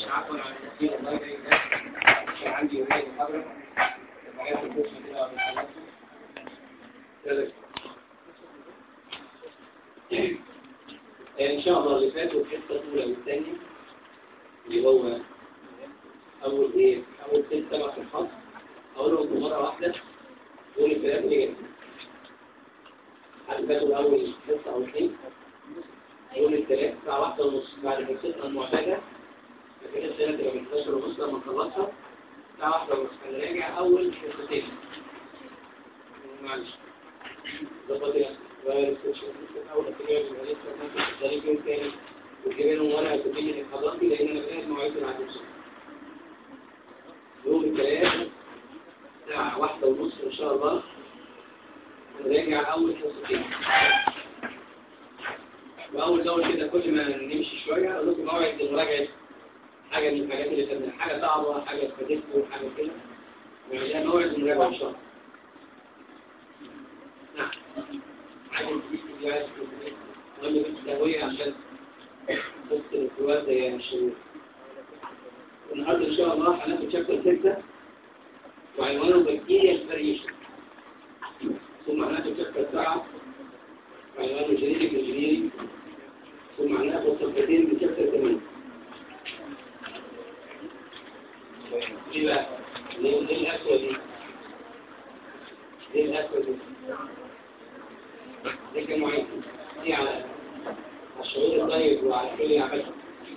عفوا عن التسجيل الله يبارك كان عندي يومين محاضرة الحاجات الكورس كده قبل ان شاء الله اللي فات والحصه الاولى والثانيه اللي هو اول ايه اول ست سبع صفحات اقولهم مره واحده دول الكلام اللي جاي حد فاتوا الاول حصه او اثنين يوم الثلاث الساعه واحدة ونص بعد حصتنا المعتاده لكن السنه تبقى من 11 ونص لما نخلصها الساعه واحدة ونص هنراجع اول حصتين معلش ظبط يا اول احتجاج ذلك يوم تاني وجيبينهم ورقه تبين الحضارتي لان انا بقيت مواعيد العدد يوم الثلاث الساعه واحدة ونص ان شاء الله هنراجع اول حصتين وأول دول كده كل ما نمشي شوية أقول لكم موعد لمراجعة حاجة من الحاجات اللي خدنا حاجة صعبة حاجة استفدتكم حاجة كده يعني موعد المراجعة إن شاء الله نعم عايز تجيب فيديوهات مهم بس تهوية عشان بس الفيديوهات زي الشهور النهارده إن شاء الله هناخد شابتر ستة وعنوانه بكتيريا فاريشن ثم هناخد شابتر سبعة وعنوانه جينيتك انجينيرنج ثم هناخد صفحتين من شابتر 8 دي بقى ليه ليه الأسوأ دي؟ ليه الأسوأ دي؟ دي كان معين دي على الشعور الطيب وعلى كل اللي عملها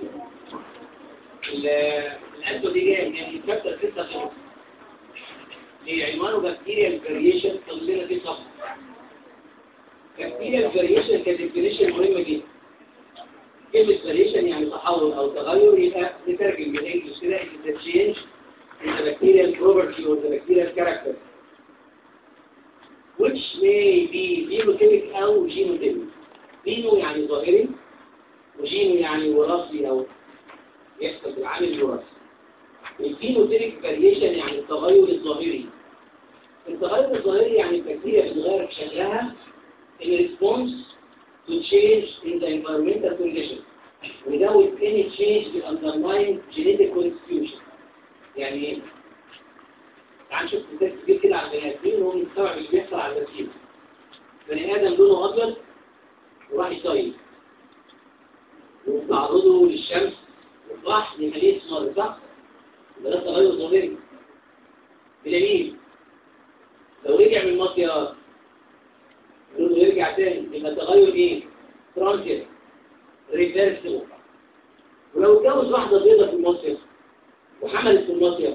الأسوأ دي جاية من شابتر 6 خمس هي عنوانه بكتيريا فاريشن كلنا في صفحة بكتيريا فاريشن كديفينيشن مهمة جدا كلمة فاريشن يعني تحول أو تغير يبقى نترجم بالإنجلش كده is the change in the bacterial property or the bacterial character which may be phenotypic أو genotypic pheno يعني ظاهري وجينو يعني وراثي أو يحصل بالعامل الوراثي الفينوتيبك فاريشن يعني التغير الظاهري التغير الظاهري يعني البكتيريا بتتغير في شكلها in response to change in the environmental conditions without any change in underlying genetic constitution يعني ايه؟ تعال نشوف مثال كبير كده على البني ادمين وهو مستوعب اللي بيحصل على البكتيريا بني ادم لونه ابيض وراح يصيد وتعرضه للشمس وراح لمليء اسمر صح؟ ده تغير ظاهري بدليل لو رجع من المصيف لونه يرجع تاني يبقى التغير ايه؟ ترانزيت ريفيرسبل ولو اتجوز واحده بيضه في المصيف وحملت في المصيف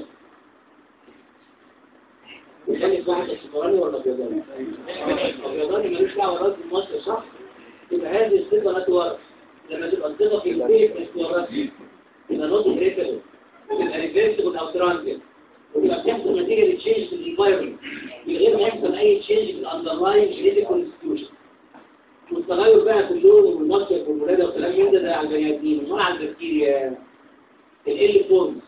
وخلف واحد اسفراني ولا بيضاني؟ بيضاني ملوش دعوه راس المصيف صح؟ يبقى هذه الصفه لا تورث لما تبقى الصفه في البيت مش تورث يبقى نوت ريفيرسبل تبقى ريفيرسبل او ترانزيت وتبقى بتحصل نتيجه للتشينج في الانفايرمنت من غير ما يحصل اي تشينج في الاندرلاين جينيتيك كونستيوشن والتغير بقى في اللون والمصيف والولاده والكلام من ده ده على البني ادمين امال على البكتيريا ال فورمز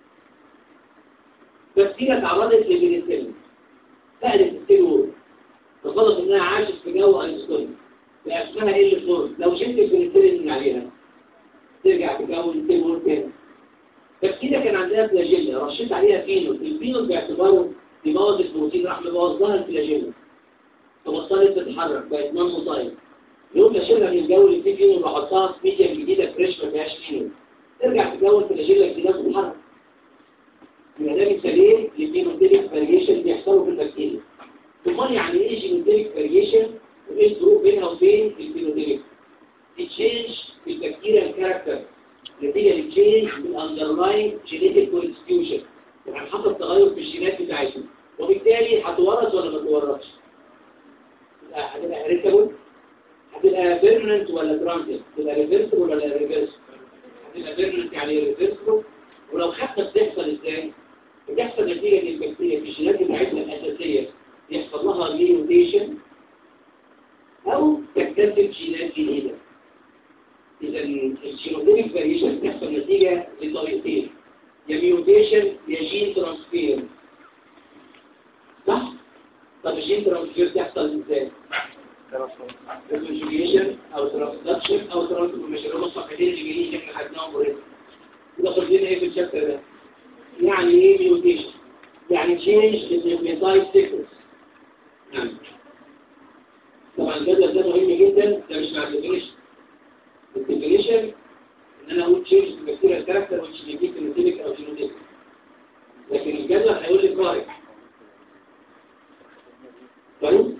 بكتيريا اتعرضت للبنسلين فقدت السيلول فضلت انها عاشت في جو اينشتاين بقى اسمها ال فورمز لو شلت البنسلين من عليها ترجع تكون السيلول تاني بكتيريا كان عندها فلاجيلا رشيت عليها فينول الفينول باعتباره بيبوظ البروتين راح مبوظها الفلاجيلا فبطلت تتحرك بقت نون مصايب يوم ما اشيلها من الجو اللي فيه فينول واحطها في ميديا جديده فريش ما فيهاش فينول ترجع تكون فلاجيلا جديده تتحرك يبقى ده مثالين للجينوتيك فاريشن بيحصلوا في البكتيريا ثم يعني ايه جينوتيك فاريشن وايه الفروق بينها وبين الجينوتيك التشينج في البكتيريا الكاركتر نتيجة للتشينج من underlying genetic constitution يعني حصل تغير في الجينات بتاعتهم وبالتالي هتورث ولا ما تورثش هتبقى هيريتابل هتبقى بيرمننت ولا ترانزيت هتبقى ريفرسبل ولا ريفرسبل هتبقى بيرمننت يعني ريفرسبل ولو حتى بتحصل ازاي بتحصل نتيجة للبكتيريا في الجينات بتاعتنا الأساسية يحصل لها ميوتيشن أو تكتسب جينات جديدة إذا الجينوتيك فاريشن بتحصل نتيجة لطريقتين يا ميوتيشن يا جين ترانسفير صح؟ طب الجين ترانسفير بيحصل ازاي؟ ترانسفيريشن او ترانسدكشن او ترانسفورميشن هم الصفحتين اللي جايين اللي احنا خدناهم قريب ناخد لنا ايه في الشابتر ده يعني ايه ميوتيشن يعني تشينج النيوكليوتايد سيكونس نعم طبعا الجدول ده مهم جدا ده مش مع الديفينيشن الديفينيشن ان انا اقول تشينج في البكتيريا كاركتر مش جينيتيك فينوتيبك او جينوتيك لكن الجدول هيقول لي قارئ طيب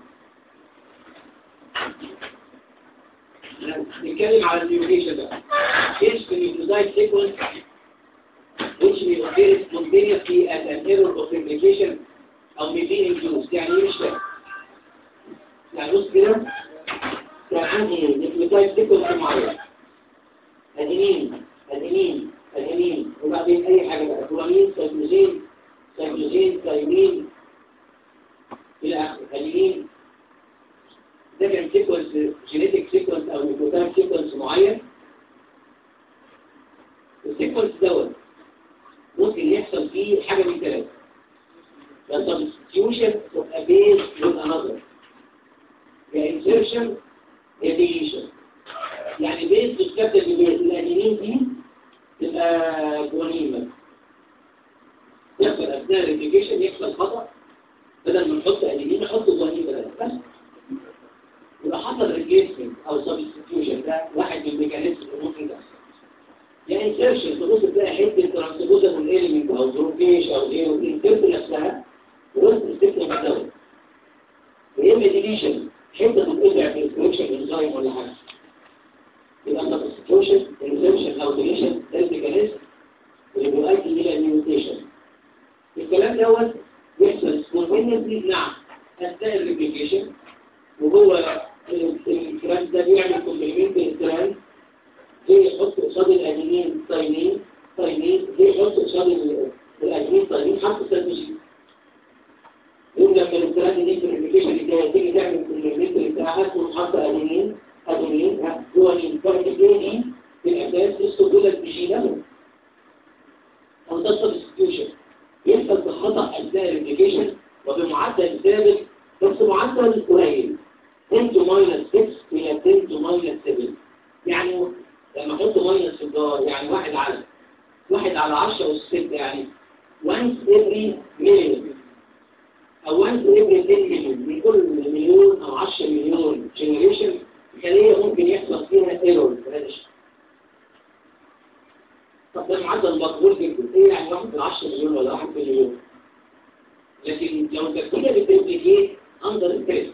نتكلم على الميوتيشن ده change the nucleotide sequence which may occur spontaneously as an error of replication أو may be induced يعني ايه مش فاهم يعني بص كده كان عندي nucleotide sequence معين أدينين أدينين أدينين وبعدين أي حاجة بقى فلانين سيتوزين سيتوزين ثايمين إلى آخره أدينين ده كان سيكونس جينيتك سيكونس أو نيوكليوتايد سيكونس معين السيكونس دوت ممكن يحصل فيه حاجة من ثلاثة يا substitution of a base with another يا insertion يا deletion يعني بيز تشتغل ببيز الأدينين دي تبقى جوانين يحصل أثناء الريبليكيشن يحصل خطأ بدل ما نحط أدينين نحط جوانين بدل بس يبقى حصل ريبليسمنت أو substitution ده واحد من الميكانيزم اللي ممكن تحصل يعني انسيرشن تبص تلاقي حته ترانسبوزر من اليمنت او ظروفيش او غيره الانسيرت نفسها وسط السيستم الدوري يا اما ديليشن حته تتقطع في الكونكشن انزايم ولا حاجه يبقى سبستيوشن انسيرشن او ديليشن ده الميكانيزم اللي بيؤدي الى ميوتيشن الكلام دوت بيحصل سبونتينيوسلي نعم اثناء الريبليكيشن وهو الكلام ده بيعمل كومبلمنت الكلام زي يحط قصاد الأدينين طينين طينين زي يحط قصاد الأدينين طينين حط سلبشين يوم لما الانتران دي في الريبليكيشن اللي تيجي تعمل في الريبليكيشن بتاعها تكون حاطة أدينين أدينين جوانين فرق دي بالأساس استقبول البشينة أو ده سبستيوشن يحصل بخطأ أثناء الريبليكيشن وبمعدل ثابت بس معدل قليل 10 to minus 6 إلى 10 to minus 7 يعني لما احط ماينس في الدار يعني واحد على واحد على 10 والستة يعني once every million او once every 10 million من كل مليون او 10 مليون جنريشن خلية ممكن يحصل فيها ايرور في هذا الشيء طب ده معدل مقبول جدا ايه يعني واحد من 10 مليون ولا واحد مليون لكن لو البكتيريا بتنتجيت اندر ستريس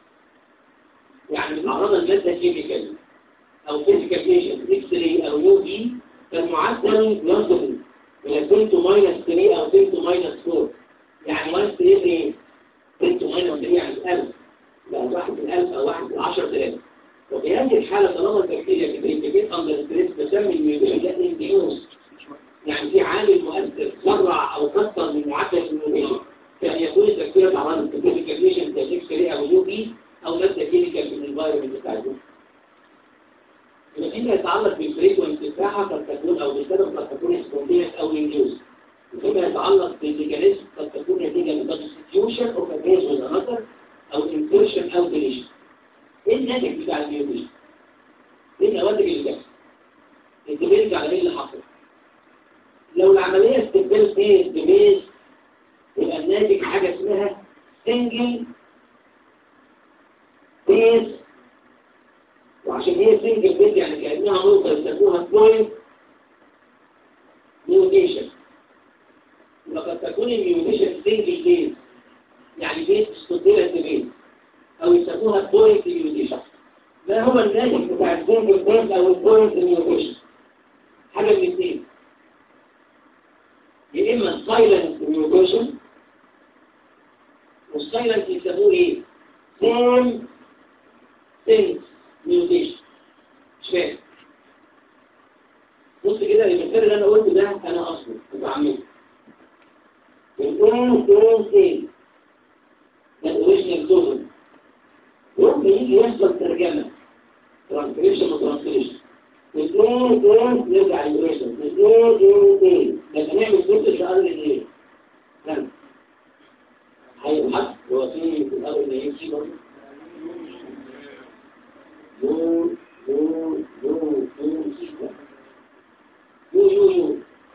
يعني متعرضه لماده كيميكال او فيزيكال ايجنت اكس راي او يو في فالمعدل يصل من 10 تو ماينس 3 او 10 تو ماينس 4 يعني 1 3 10 تو ماينس 3 يعني 1000 بقى 1 في 1000 او 1 في 10000 وفي هذه الحالة طالما البكتيريا بتنتجيت اندر ستريس بسمي الميوتيشن ده انديوز يعني في عامل مؤثر سرع او كثر من معدل الميوتيشن كان يكون البكتيريا تعرضت لفيزيكال ايجنت زي اكس راي او يو في او ماده كيميكال من الفيروس بتاعتهم فيما يتعلق بالفريكونسي بتاعها قد تكون او بالسبب قد تكون سبونتينيوس او انديوز وفيما يتعلق بالميكانيزم قد تكون نتيجه من سبستيوشن او كابيز ولا او انسيرشن او ديليشن ايه الناتج بتاع الميوتيشن؟ ايه النواتج اللي جت؟ انت بيرجع على ايه اللي حصل؟ لو العمليه استقبال بيز ببيز يبقى الناتج حاجه اسمها سنجل بيز وعشان هي سنجل بيت يعني كأنها نقطة يسموها بوينت ميوتيشن وقد تكون الميوتيشن سنجل بيت يعني بيت استطيلة بيت أو يسموها بوينت ميوتيشن ما هو الناتج بتاع السنجل بيت أو البوينت ميوتيشن حاجة من الاثنين يا إما سايلنت ميوتيشن والسايلنت يسموه إيه؟ سيم سينس ميوتيشن مش فاهم بص كده المثال اللي انا قلته ده انا اصله متعمد الاون اون ايه ده الاوريجنال توزن يوم يجي يحصل ترجمه ترانسكريبشن وترانسليشن الاون اون نرجع للاوريجنال الاون اون ايه لما نعمل جزء في الار ان ايه فاهم هيبحث هو في الار ان ايه في برضه يو يو يو يو يو يو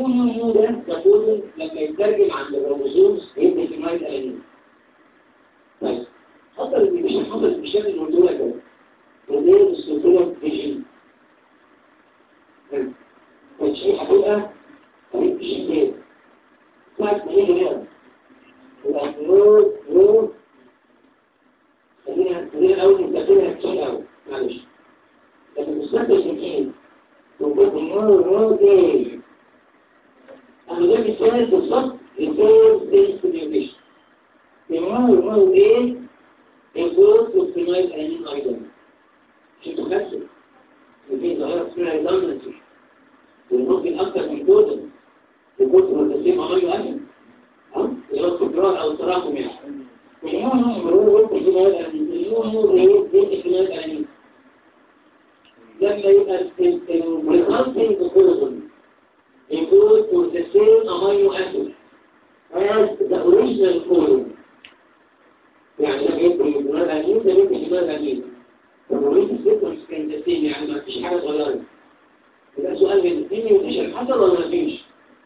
اليو يو يو ده ده كله لما يترجم عند الكروموسومز يدي في مايل الانين طيب حصل الميوتيشن حصل المشاكل اللي قلت لك ده ودي السلطوره فيجين فالشيء هتبقى طريق جين ساعة ما يجي هنا يبقى نور نور خلينا خلينا الأول نستخدمها كتير أوي معلش لكن نستخدم كتير ونقول نور نور إيه أنا ده مثال بالظبط لفور ستيج كوميونيكيشن النور نور إيه الفور اوبتمايز أنين أيضا شفتوا خدتوا في ظاهرة اسمها ريدندنسي وممكن أكثر من كوتن الكوتن هو تسليم عملي أسد ها اللي هو التكرار أو التراكم يعني لما يبقى resulting proposal include for the same amino acid as the original codon يعني ده بيبقى يبقى الأمين ده بيبقى يبقى الأمين طب وليه السيكونس كان the same يعني ما فيش حاجة اتغيرت يبقى سؤال من الاثنين يوتيشن حصل ولا ما فيش؟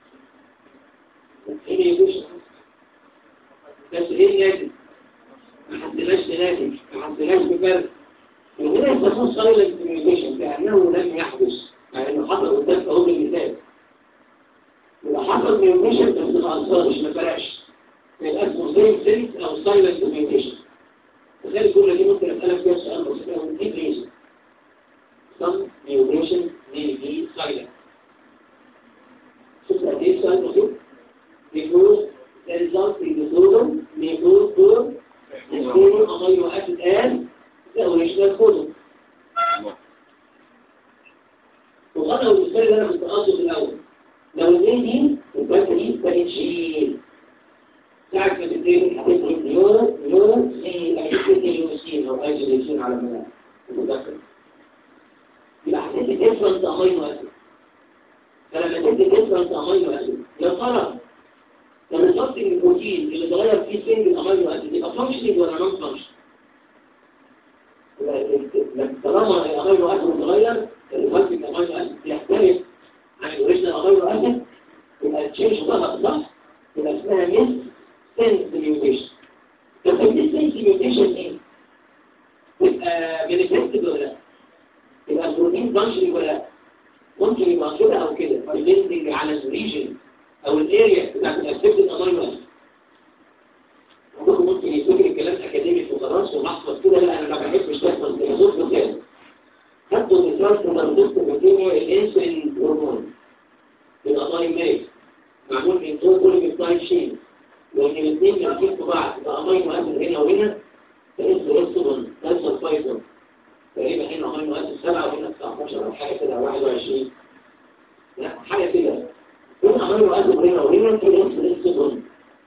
ايه يوتيشن بس ايه الناتج؟ ما حدناش ناتج ما حدناش بفرق وهنا يسموه سايلنت كوميونيكيشن كأنه لم يحدث يعني انه حصل قدام اهو بالمثال إذا حصل كوميونيكيشن بس ما أثرش ما فرقش يبقى اسمه زي سيلز أو سايلنت كوميونيكيشن تخيل الجملة دي ممكن أسألك فيها سؤال بسيط أو إيه ريزن some mutation may be silent. شوف قد ايه السؤال بسيط؟ because the result in the codon may go to the same amino acid as the original codon. وغنى المثال اللي انا كنت قاصده في الاول لو الاثنين دي البنك دي كانت شيل ساعة ما تبتدي هتبقى نيورو نيورو سي هتبتدي نيوسين او ايزوليشن على مدى المذكر يبقى هتدي ديفرنت امينو اسيد فلما تدي ديفرنت امينو اسيد يا ترى لما تحط البروتين اللي اتغير فيه سنجل امينو اسيد يبقى فانكشنينج ولا نون فانكشن طالما الامينو اسيد اتغير الفرق الامينو اسيد يختلف عن الاوريجنال امينو اسيد يبقى التشينج ظهر صح يبقى اسمها ميس سنس ميوتيشن طب الميس سنس ميوتيشن ايه؟ يبقى مانيفستد ولا لا؟ يبقى البروتين فانكشنينج ولا لا؟ ممكن يبقى كده او كده ديبندنج على الريجن او الاريا بتاعت الافكتد امينو اسيد ممكن يكون الكلام اكاديمي وخلاص ومحفظ كده لا انا ما بحبش تحفظ بيزور مثال خدوا مثال في مربوط بكيمياء الانسولين هرمون الامين ميت معمول من تو بوليبيبتايد شين وان الاثنين ماسكين في بعض يبقى امينو اسيد هنا وهنا فاسمه انسولين انسولين تقريبا هنا امينو اسيد 7 وهنا 19 او حاجه كده 21 لا حاجه كده هنا امينو اسيد هنا وهنا كده انسولين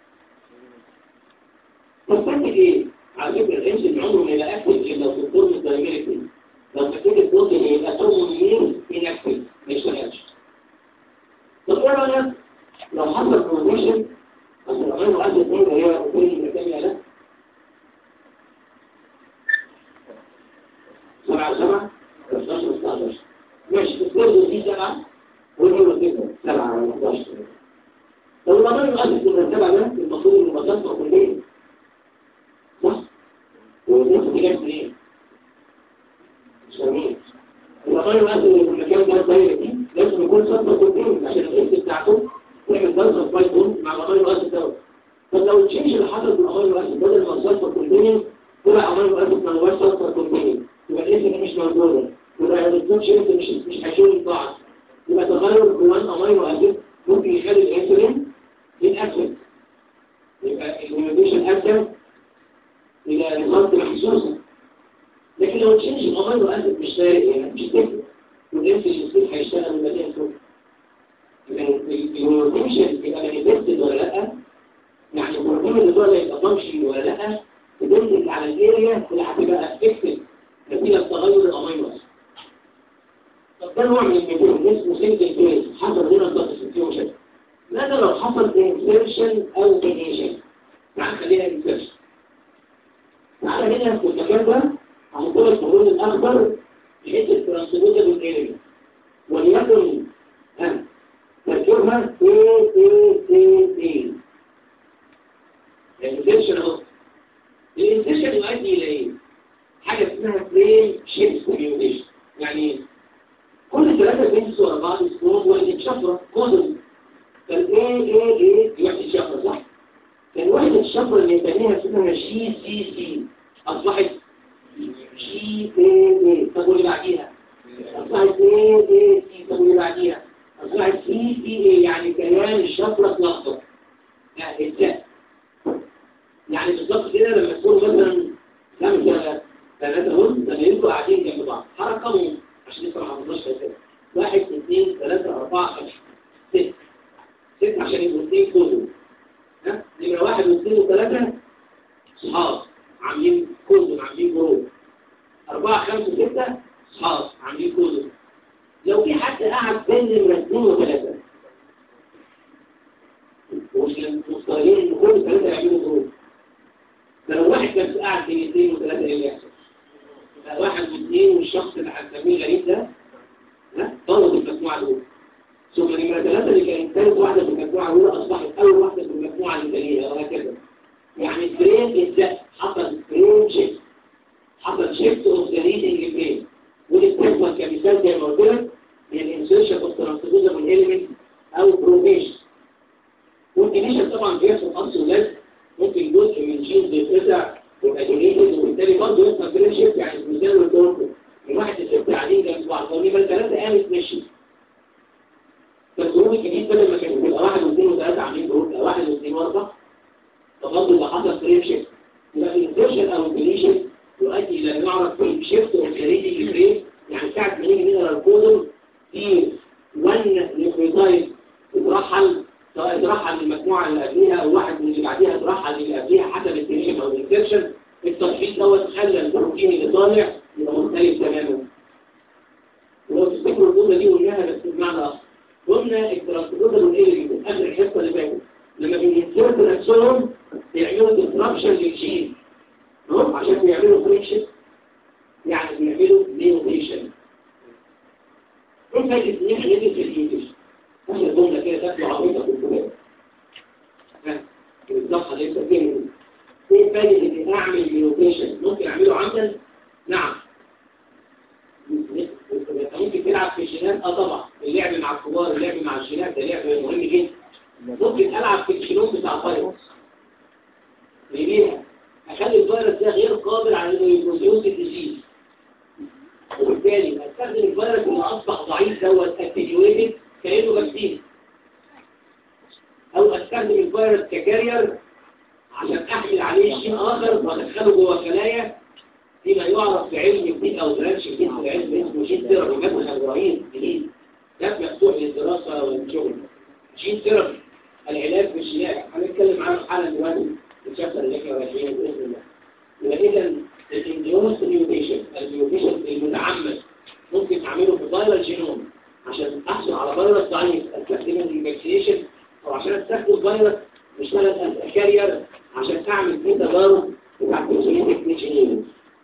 تستنتج ايه؟ على فكرة الانسولين عمره ما يبقى اكتف الا في الدور الدايميريكي لو تكتب البروتين يبقى تومونين انكتف ما يشتغلش طب ايه رايك لو حصل بروموشن اصل الامينو اسيد هنا هي كل مكان ده سبعة سبعة 15 16 ماشي الكورس دي سبعة والنيورو كده سبعة ولا 11 لو الامينو اسيد من السبعة ده المفروض انه بسطه كليا صح؟ والناس دي جت منين؟ مش فاهمين الأمينو أسيد اللي في المكان ده الدايرة دي لازم يكون صفر كونتين عشان الإنس بتاعته تعمل بلسة بايتون مع الأمينو أسيد دوت طب لو التشينج اللي حصل في الأمينو أسيد بدل ما صفر كونتين طلع أمينو أسيد ما هوش صفر كونتين يبقى الإنس دي مش موجودة يبقى الاثنين شيفت مش مش هيشيلوا بعض يبقى تغير جوان أمينو أسيد ممكن يخلي الإنسولين يتأكسد يبقى الهيموديشن أكسد إلى نظام محسوسة لكن لو تشينج الأمينو أسيد مش فارق يعني مش تفرق والإنس الجسيم هيشتغل من مكان فوق الهيموديشن يبقى مانيفستد ولا لأ يعني الهرمون اللي جوه يبقى فانكشن ولا لأ تدل على الاريا اللي هتبقى افكتد نتيجة تغير الأمينو أسيد طب ده نوع من الميثود اسمه سنجل كيس حصل هنا ضغط سنتيوشن ماذا لو حصل انسيرشن أو دينيشن تعال خلينا انسيرشن تعالى هنا في المكان ده هنقول الهرمون الأخضر بحيث الترانسبوتر والإيريا وليكن ها تركيبها اسمها ايه ايه ايه ايه الانسيشن اهو الانسيشن يؤدي الى ايه حاجه اسمها فريم شيفت ميوتيشن يعني كل ثلاثه بينسوا ورا بعض اسمهم وحده شفره كودون كان ايه ايه ايه دي وحده شفره صح كان وحده الشفره اللي بنسميها اسمها جي سي سي اصبحت جي ايه ايه طب واللي بعديها اصبحت ايه ايه سي طب واللي بعديها اصبحت سي سي ايه يعني كيان الشفره اتلخبط يعني ازاي يعني بالظبط كده لما تكونوا مثلا خمسة ثلاثة هم لما يبقوا قاعدين جنب بعض حركهم عشان لسه ما حفظناش كده واحد اثنين ثلاثة أربعة خمسة ست ست عشان يبقوا اثنين كودوا ها نمرة واحد واثنين وثلاثة صحاب عاملين كودوا عاملين جروب أربعة خمسة ستة صحاب عاملين كودوا لو في حد قاعد بين نمرة اثنين وثلاثة ومش مستغلين ان كل ثلاثة يعملوا جروب فلو واحد بس قاعد بين اثنين وثلاثة ايه اللي يحصل؟ يبقى واحد واثنين والشخص اللي هنسميه غريب ده ها ضرب المجموعة الأولى ثم نمرة ثلاثة اللي كانت ثالث واحدة في المجموعة الأولى أصبحت أول واحدة في المجموعة الثانية وهكذا يعني البرين ازاي حصل برين شيفت حصل شيفت اوف ذا ريدنج برين ودي بتحصل كمثال زي ما قلت لك هي الانسيرشن اوف ترانسبوزر من اليمنت او بروفيشن والديليشن طبعا بيحصل خمس ولاد ممكن جزء من جين بيتقطع يبقى ديليتد وبالتالي برضه يحصل برين شيفت يعني المثال اللي قلته الواحد الست قاعدين جنب بعض يبقى الثلاثه قامت مشي فالجروب الجديد بدل ما كان يبقى واحد واثنين وثلاثه عاملين جروب يبقى واحد واثنين واربعه فبرضه اللي حصل فريم شيفت يبقى الانسيرشن او الديليشن يؤدي الى ان نعرف فريم شيفت او فريم فريم يعني ساعه ما نيجي نقرا الكودون في 1 نيوكليوتايد اترحل سواء اترحل من المجموعه اللي قبليها او واحد من اللي بعديها اترحل من اللي قبليها حسب الديليشن او الانسيرشن الترحيل دوت خلى البروتين اللي طالع يبقى مختلف تماما ولو تفتكروا الجمله دي قلناها بس بمعنى اخر قلنا الترانسبوزر والايه اللي اخر الحصه اللي فاتت لما بينسيرت نفسهم بيعملوا ديستربشن للجين هم عشان بيعملوا فريكشن يعني بيعملوا ميوتيشن ايه فايدة ان احنا ندرس الميوتيشن احنا الجملة كده تبدو عبيطة في الكتاب ها بالظبط ليس فيه ايه فايدة ان اعمل ميوتيشن ممكن اعمله عمدا نعم ممكن تلعب في الجينات اه طبعا اللعب مع الكبار اللعب مع الجينات ده لعب مهم جدا ممكن العب في الجينوم بتاع فيروس ليه اخلي الفيروس ده غير قابل على انه يبروديوس الديزيز وبالتالي استخدم الفيروس اللي اصبح ضعيف دوت اتنيويتد كانه فاكسين او استخدم الفيروس ككارير عشان احمل عليه شيء اخر وادخله جوه خلايا فيما يعرف بعلم جديد او برانش جديد في العلم اسمه جين ثيرابي مثلا ابراهيم جديد ده مفتوح للدراسه والشغل جين ثيرابي العلاج بالجينات هنتكلم عنه حالا دلوقتي في الشابتر اللي احنا رايحينه باذن الله يبقى اذا الانديوس ميوتيشن الميوتيشن المتعمد ممكن اعمله في فيروس جينوم عشان احصل على فيروس ضعيف استخدمه للفاكسينيشن او عشان استخدم فيروس يشتغل كارير عشان اعمل فيه تجارب بتاعت بروتينيك نيشنين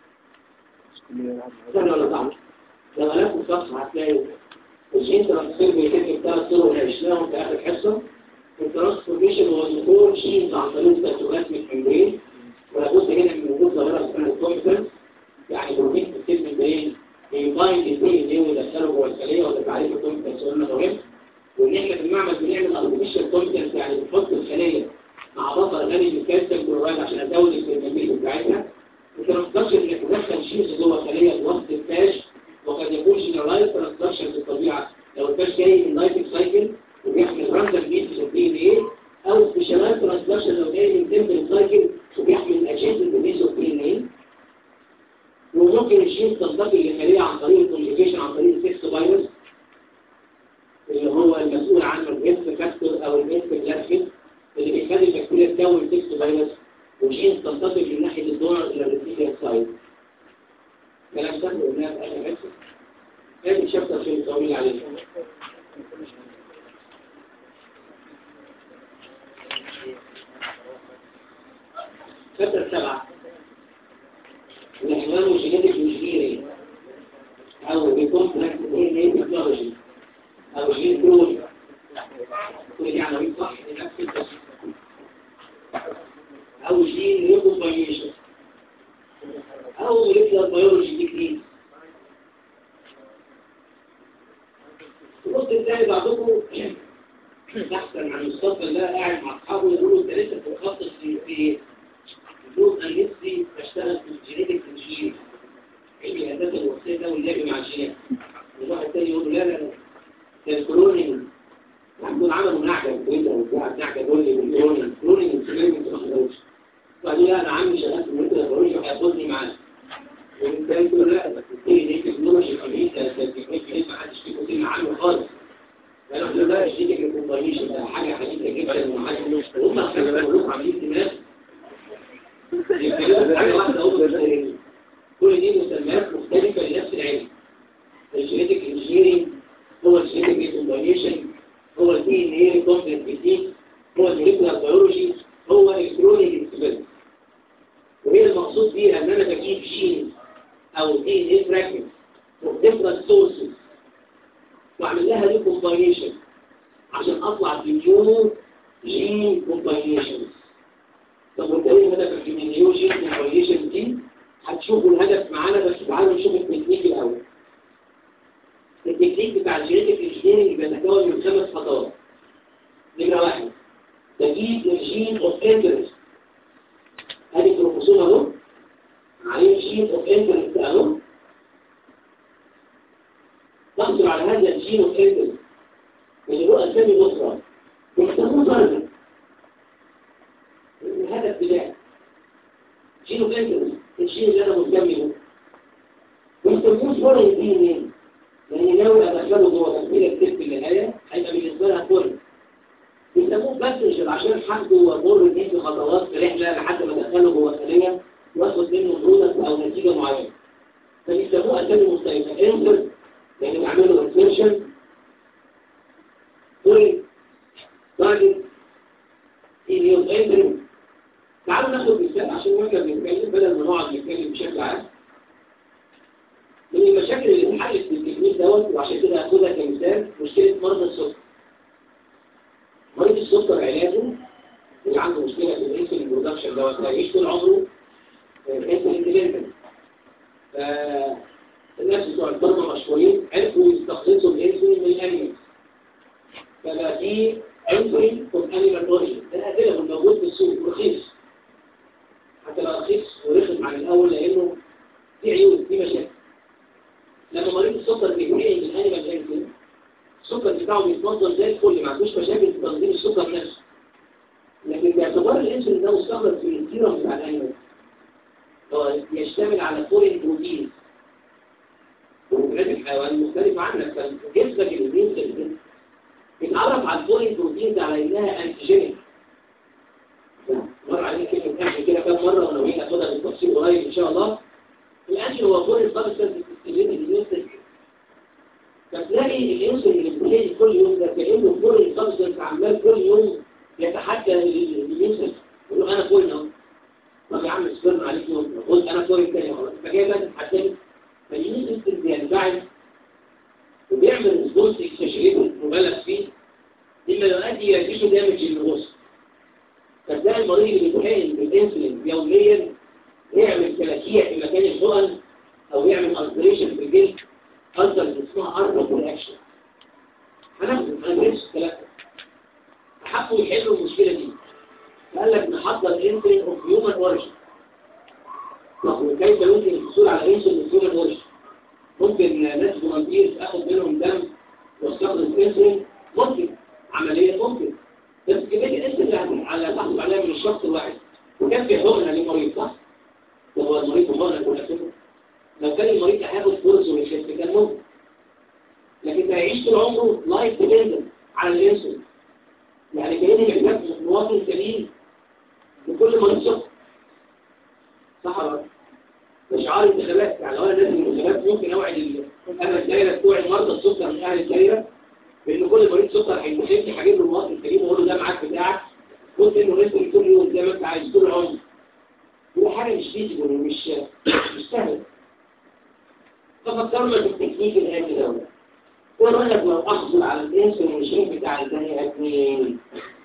سهل ولا صعب؟ لو قلبت الصفحة هتلاقي الجين ترانسفير بيتم بثلاث طرق اللي عشناهم في آخر حصة الترانسفورميشن هو ظهور جينز عن طريق التأثيرات من الممبرين ولابد هنا من وجود ظاهرة اسمها الكومبتنس يعني بروتين في السيل ممبرين بيبايند الدي ان ايه ويدخله جوه الخلية وده تعريف الكومبتنس قلنا مهم وان احنا في المعمل بنعمل ارتفيشال كومبتنس يعني بنحط الخلية مع بصر غني بالكالسيوم كلورايد عشان ازود الكمية بتاعتها الترانسدكشن اللي تدخل شيء جوه خليه وسط الفاش وقد يكون جنرالايز ترانسدكشن في الطبيعه لو الفاش جاي من لايف سايكل وبيحمل راندم بيتس اوف دي ان ايه او سبيشالايز ترانسدكشن لو جاي من تمبل سايكل وبيحمل اجهزه بيتس اوف دي ان ايه وممكن الجين تنتقل للخليه عن طريق الكوميونيكيشن عن طريق السكس فيروس اللي هو المسؤول عنه الهيست فاكتور او الهيست بلاسميد اللي بيخلي البكتيريا تكون سكس فيروس وجين تنتقل من ناحية الدونر إلى الريسيفير سايد كلام سهل قلناه في آخر حصة هذه الشابتر في الطويل عليه شابتر سبعة العنوان جينيتك انجينيرنج أو بيكون تراكت ايه ايه تكنولوجي أو جين كلوني يعني نفس التشخيص او جين ريكومباينيشن او موليكولار بيولوجي تكنيك النص الثاني بعضكم احسن عن الصف اللي قاعد مع اصحابه يقولوا انت لسه بتخصص في في يقول انا نفسي اشتغل في الجينيتك انجينير علم الهندسه الوصيه ده واللعب مع الجينات الواحد تاني يقول له لا لا لا ده الكلونينج يكون عملوا نعجة وكده وبتاع نعجة دولي والكلونينج الكلونينج اكسبيرمنت ما خدوش وبعدين لا انا عمي شغال في المنطقه البيولوجي وهياخدني معاه والتاني يقول لا ده التكنيك دي تكنولوجي خليل ده التكنيك دي ما حدش فيكم سمع عنه خالص قالوا احنا بقى الشيك الكومبانيشن ده حاجه حديثه جدا وحاجه هم كلهم عاملين دماغ حاجه واحده اهو كل دي مسميات مختلفه لنفس العلم الجينيتك انجينيرنج هو الجينيتك كومبانيشن هو الدي ان اي كومبلكس بيتين هو الموليكولار بيولوجي هو الكترونيك اكسبيرمنت وهي المقصود بيها ان انا بجيب جين او دي ان اي فراجمنت from different sources واعمل لها دي كومباينيشن عشان اطلع بنيو جين كومباينيشن طب وانت ايه هدفك من النيو جين كومباينيشن دي هتشوفوا الهدف معانا بس تعالوا نشوف التكنيك الاول التكنيك بتاع الجينيتك انجينيرنج بيتكون من خمس خطوات نمرة واحد تجيب الجين اوف انترست ادي الكروموسوم اهو عليه جين اوف انترست اهو نحصل على هذا الجين اوف انترست اللي هو اسامي اخرى يحتاجون درجة الهدف بتاعي جين اوف انترست الجين اللي انا مهتم به ويسموه فورن دي ان ايه لان لو ادخله جوه تسجيل الكتب النهايه هيبقى بالنسبه لها فورن بيسموه باسنجر عشان حاجته ومر بيه في خطوات في رحله لحد ما دخله جوه الخليه واخد منه برودكت او نتيجه معينه فبيسموه اسامي مختلفه انتر لان بيعملوا انسيرشن فورن تارجت ايليوس انتر تعالوا ناخد مثال عشان واحنا بنتكلم بدل ما نقعد نتكلم بشكل عام من المشاكل اللي اتحلت بالتكنيك دوت وعشان كده هاخدها كمثال مشكله مرضى السكر مريض السكر علاجه اللي عنده مشكله في الانسولين برودكشن دوت هيعيش طول عمره انسولين ديبندنت فالناس بتوع الفارما مشهورين عرفوا يستخلصوا الانسولين من الانيمالز فبقى في انسولين فروم انيمال اوريجن ده ادله موجود في السوق رخيص حتى لو رخيص ورخم عن الاول لانه في عيوب في مشاكل لما مريض السكر بيتنقل من انيمال انسولين السكر بتاعه بيتنظم زي الفل ما عندوش مشاكل في تنظيم السكر نفسه لكن باعتبار الانسولين ده مستخلص في السيرم بتاع الانيمال هو يشتمل على فورين بروتين وبلاد الحيوان مختلفة عنك فجسمك الامين سيستم بيتعرف على الفورين بروتين على انها انتيجينيك مر علينا كلمة احنا كده كام مرة وناويين ناخدها بالتفصيل قريب ان شاء الله الانجل هو فورين سبستنس بتستخدم فتلاقي الانسولين اللي بتلاقي كل يوم ده كانه فورين سبستنس عمال كل يوم يتحدى الانسولين يقول له انا فورين اهو طب يا عم اصبرنا عليك يوم قلت انا فورين تاني خلاص فجاي بقى تتحداني فالانسولين بينبعث وبيعمل ريسبونس اكسجريت مبالغ فيه مما يؤدي الى تيشو دامج للغصن فتلاقي المريض اللي بيتحقن بالانسولين يوميا يعمل كلاكيع في مكان الحقن او يعمل التريشن في الجلد ألتر اسمها أربط رياكشن هناخد هندرس الكلام ده فحبوا يحلوا المشكلة دي فقال لك نحضر انسولين اوف هيومن اوريجن طب كيف يمكن الحصول على انسولين اوف هيومن اوريجن ممكن ناس فولنتيرز اخد منهم دم واستخدم انسولين ممكن عمليا ممكن بس كمية الانسولين على تحصل عليها من الشخص الواحد وكان في حقنة للمريض صح؟ هو المريض حقنة يكون أسفل لو كان المريض هياخد كورس ويخف كان ممكن لكن هيعيش طول عمره لايف ديبندنت على الانسولين يعني كأنه محتاج مواطن سليم لكل مريض سكر صح ولا مش عارف انتخابات يعني انا لازم الانتخابات ممكن اوعد انا الدايره بتوعي مرضى السكر من اهل الدايره بان كل مريض سكر هيمشي هجيب له المواطن السليم واقول له ده معاك بتاعك قلت انه انسولين كل يوم زي ما انت عايز طول عمرك هو حاجه مش فيزيكال ومش مش سهله ففكرنا في التكنيك الهادي دوت ونقول لك لو احصل على الانسولين الشيك بتاع البني ادمين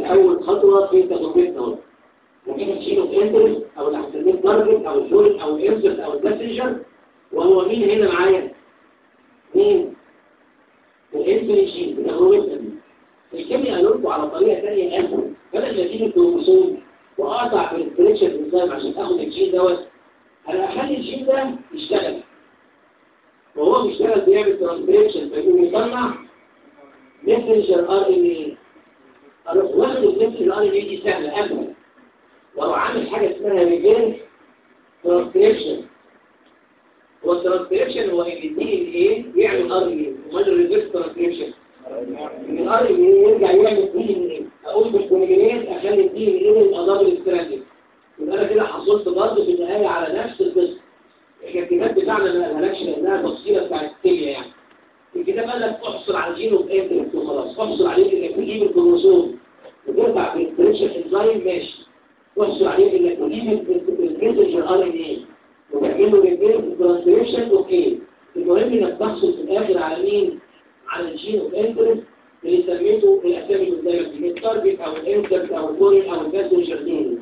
اول خطوه في تجربتنا اهو نجيب الشين اوف انترست او اللي هنسميه التارجت او الفورن او الانسرت او الباسنجر وهو مين هنا معايا؟ مين؟ الانسولين جين بتجربتنا دي الكيمياء قالوا لكم على طريقه ثانيه اسهل بدل ما اجيب الكروموسوم واقطع في الانسبريشن انزيم عشان اخد الجين دوت انا اخلي الجين ده يشتغل وهو بيشتغل بيعمل ترانسكريبشن فيقوم يطلع ميسنجر ار ان اي اروح واخد الميسنجر ار ان اي دي سهله اسهل واروح عامل حاجه اسمها ريفيرس ترانسكريبشن هو الترانسكريبشن هو ان الدي ان ايه يعمل ار ان اي امال الريفيرس ترانسكريبشن ان الار ان اي يرجع يعمل دي ان ايه اقول بالكونجينيت اخلي الدي ان ايه يبقى دبل ستراندد يبقى انا كده حصلت برضه في النهايه على نفس القصه الكتاب بتاعنا ما قالهالكش لانها تفصيله بتاعت الكيمياء يعني الكتاب قال لك احصل على الجين في انترنت وخلاص احصل عليه انك تجيب الكروموسوم وترفع في الانسبريشن انزايم ماشي واحصل عليه انك تجيب المسنجر ار ان اي وتعمل له ريبير ترانسكريبشن اوكي المهم انك تحصل في الاخر على مين؟ على الجين اوف انترست اللي سميته الاسامي اللي قدامك دي التارجت او الانسبت او الفورين او المسنجر دي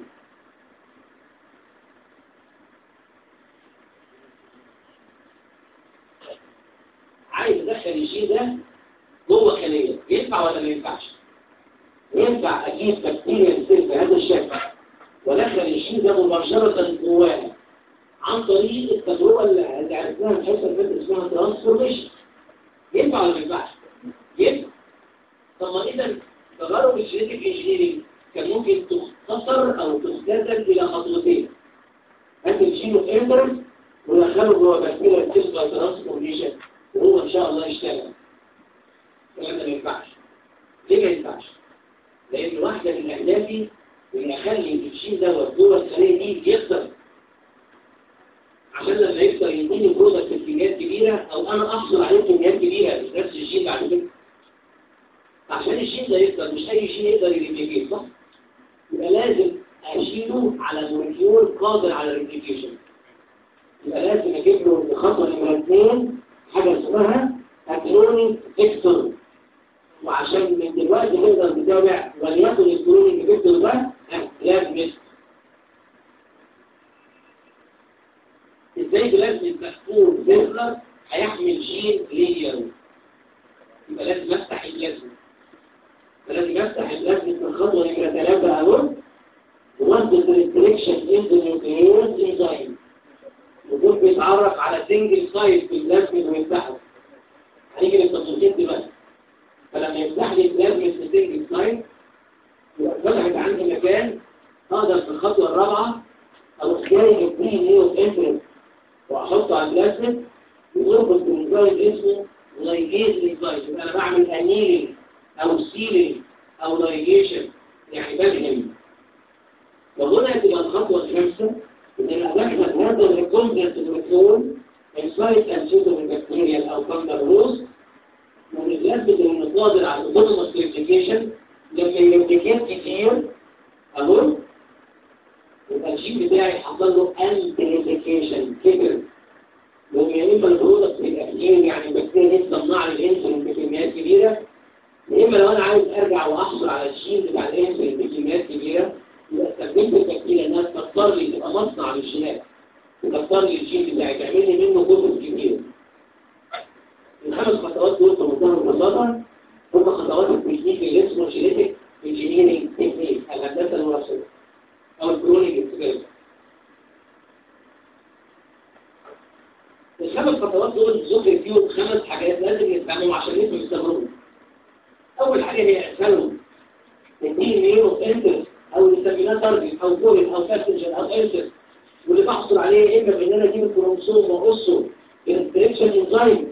عايز ادخل الجين ده جوه خليه ينفع ولا ما ينفعش ينفع اجيب بكتيريا سيل بهذا الشكل وادخل الجين ده مباشره جواها عن طريق التجربه اللي عرفناها في الحصه اللي فاتت اسمها ترانسفورميشن ينفع ولا ما ينفعش؟ ينفع طب ما اذا تجارب الجينيتيك انجينيرنج كان ممكن تختصر او تختزل الى خطوتين هات الجين اوف انترست ودخله جوه بكتيريا سيل ترانسفورميشن وهو ان شاء الله يشتغل الكلام ده ما ينفعش ليه ما ينفعش لان واحده من اهدافي ان اخلي الجين دوت جوه الخليه دي يقدر عشان لما يقدر يديني برودكت بكميات كبيره او انا احصل عليه كميات كبيره مش نفس الجين بعد كده عشان الجين ده يقدر مش اي جين يقدر يريبليكيت صح يبقى لازم اشيله على مولكيول قادر على الريبليكيشن يبقى لازم اجيب له الخطوه نمره اثنين حاجة اسمها اكرونيك فيكتور وعشان من دلوقتي نقدر نتابع وليكن الكرونيك فيكتور ده لازم ازاي بلازم محفور فيكتور هيحمل جين لير يبقى لازم افتح اللازم فلازم افتح اللازم في الخطوه نمره ثلاثه اهو وانت الريستريكشن اندونيوكليوز انزايم يكون بيتعرف على سنجل سايت في اللازم ويفتحه هنيجي للتصويتين دلوقتي فلما يفتح لي اللازم في سنجل سايت يبقى فتحت عندي مكان اقدر في الخطوه الرابعه اروح جاي الدي ان اي اوف انترست واحطه على اللازم ويربط بانزايم اسمه لايجيز انزايم يبقى انا بعمل انيلينج او سيلينج او لايجيشن يعني بلهم وهنا تبقى الخطوه الخامسه إن الأدخل هذا الريكومبنت المكتون انسايت أنسيتو من بكتيريا أو كامبر روز ونثبت إنه قادر على الأوتوماس ريبليكيشن لما يريبليكيت كتير أهو يبقى الجين بتاعي حصل له أنتريبليكيشن كبر لما يبقى البرودكت يبقى كتير يعني البكتيريا دي تصنع لي الانسولين بكميات كبيرة يا إما لو أنا عايز أرجع وأحصل على الجين بتاع الانسولين بكميات كبيرة يبقى استخدمت البكتيريا انها تكسر لي تبقى مصنع للجينات تكسر لي الجين بتاعي تعمل لي منه كتب كتير الخمس خطوات دول بمنتهى البساطه هم خطوات التكنيك اللي اسمه جينيتك انجينيرنج تكنيك الهندسه الوراثيه او الكرونيك اكسبيرمنت الخمس خطوات دول ذكر فيهم خمس حاجات لازم نستعملهم عشان نفهم التجربه اول حاجه هي اسهلهم الدي ان اي اوف انترست او اللي سميناه تارجت او فورين او باسنجر او انسر واللي بحصل عليه اما بان انا اجيب الكروموسوم واقصه بالانستريكشن انزايم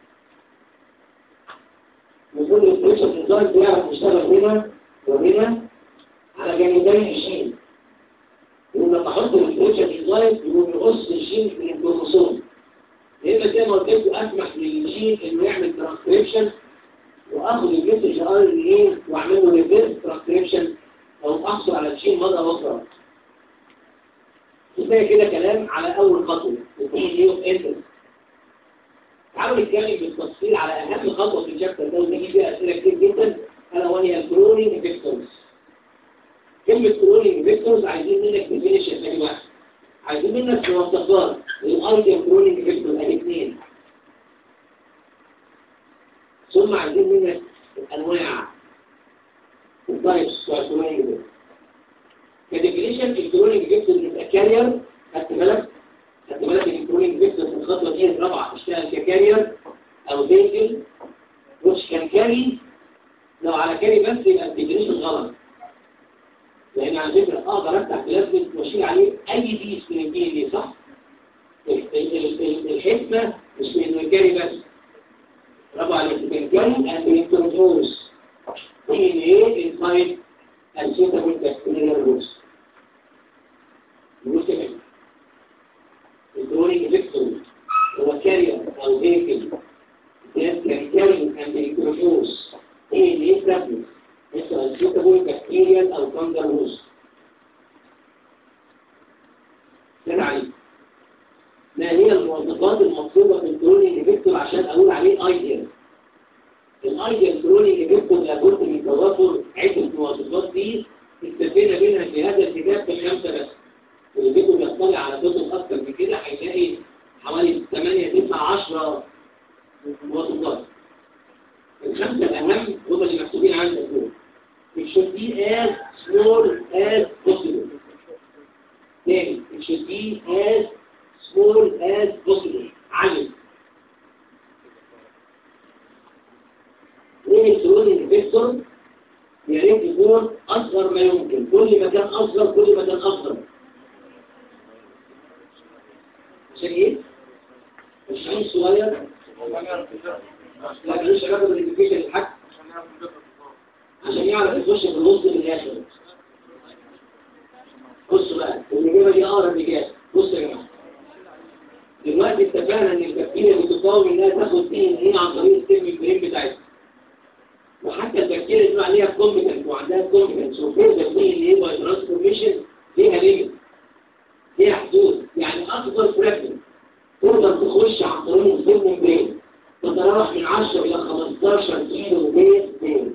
ويكون الانستريكشن انزايم بيعرف يشتغل هنا وهنا على جانبي الجين ولما بحط الانستريكشن انزايم يقوم يقص الجين من الكروموسوم يا اما زي ما قلت لكم اسمح للجين انه يعمل ترانسكريبشن واخد المسج ار ان ايه واعمل له ريفيرس ترانسكريبشن او احصل على الجين مره اخرى كفايه كده كلام على اول خطوه الدي ان اوف انترست تعالوا نتكلم بالتفصيل على اهم خطوه في الشابتر ده ونيجي فيها اسئله كتير جدا الا وهي الكرونيك فيكتورز كلمة كرونينج فيكتورز عايزين منك تفينش ادي واحد عايزين منك مواصفات الايديا كرونينج فيكتور ادي اثنين ثم عايزين منك الانواع التايبس بتوع الكرونينج فيكتور كديفينيشن الكرونينج فيكتور بيبقى كارير خدت بالك خدت بالك ان الكرونينج فيكتور في الخطوه دي الرابعه تشتغل ككارير او فيكل مش كان كاري لو على كاري بس يبقى الديفينيشن غلط لان على فكره اقدر افتح بلازمة واشيل عليه اي بيس من الدي ان اي صح ال- ال- ال- الحكمه مش من انه يجري بس برافو عليك كان كاري اند انتروجوز دي ان اي انسايد السيتابل بكتيريال روز نقول كمان الكرونيك فيكتور هو كارير او فيكل كان كاري اند انتروجوز ايه اللي يثبت مثل suitable bacterial أو fungal host. كده عليه. ما هي المواصفات المطلوبة في الكرونيك فيكتور عشان أقول عليه ايديال؟ الايديال كرونيك فيكتور لابد من توافر عدة مواصفات دي استفينا منها في هذا الكتاب بخمسة بس. واللي بيكون يطلع على كتب أكتر من كده هيلاقي حوالي 8 9 10 مواصفات. الخمسة الأهم هم اللي مكتوبين عندك دول. It should be as small as possible. تاني, it should be as small as possible. عجل. ليه الكرونيك فيكتور يا ريت يكون أصغر ما يمكن. كل ما كان أصغر كل ما كان أصغر. عشان إيه؟ مش عين صغير لا ملوش علاقة بالإديوكيشن الحق عشان يعرف يخش في النص من الآخر بصوا بقى الإجابة دي أقرب إجابة بصوا يا جماعة دلوقتي اتفقنا إن البكتيريا بتقاوم إنها تاخد دي إن هي عن طريق السيرم الكريم بتاعتها وحتى البكتيريا دي عليها كومبتنت وعندها كومبتنت وفي البكتيريا اللي هي باي ترانسفورميشن ليها ليميت ليها حدود يعني أكبر فريكشن تقدر تخش عن طريق السيرم الكريم تتراوح من 10 إلى 15 كيلو بيت بيت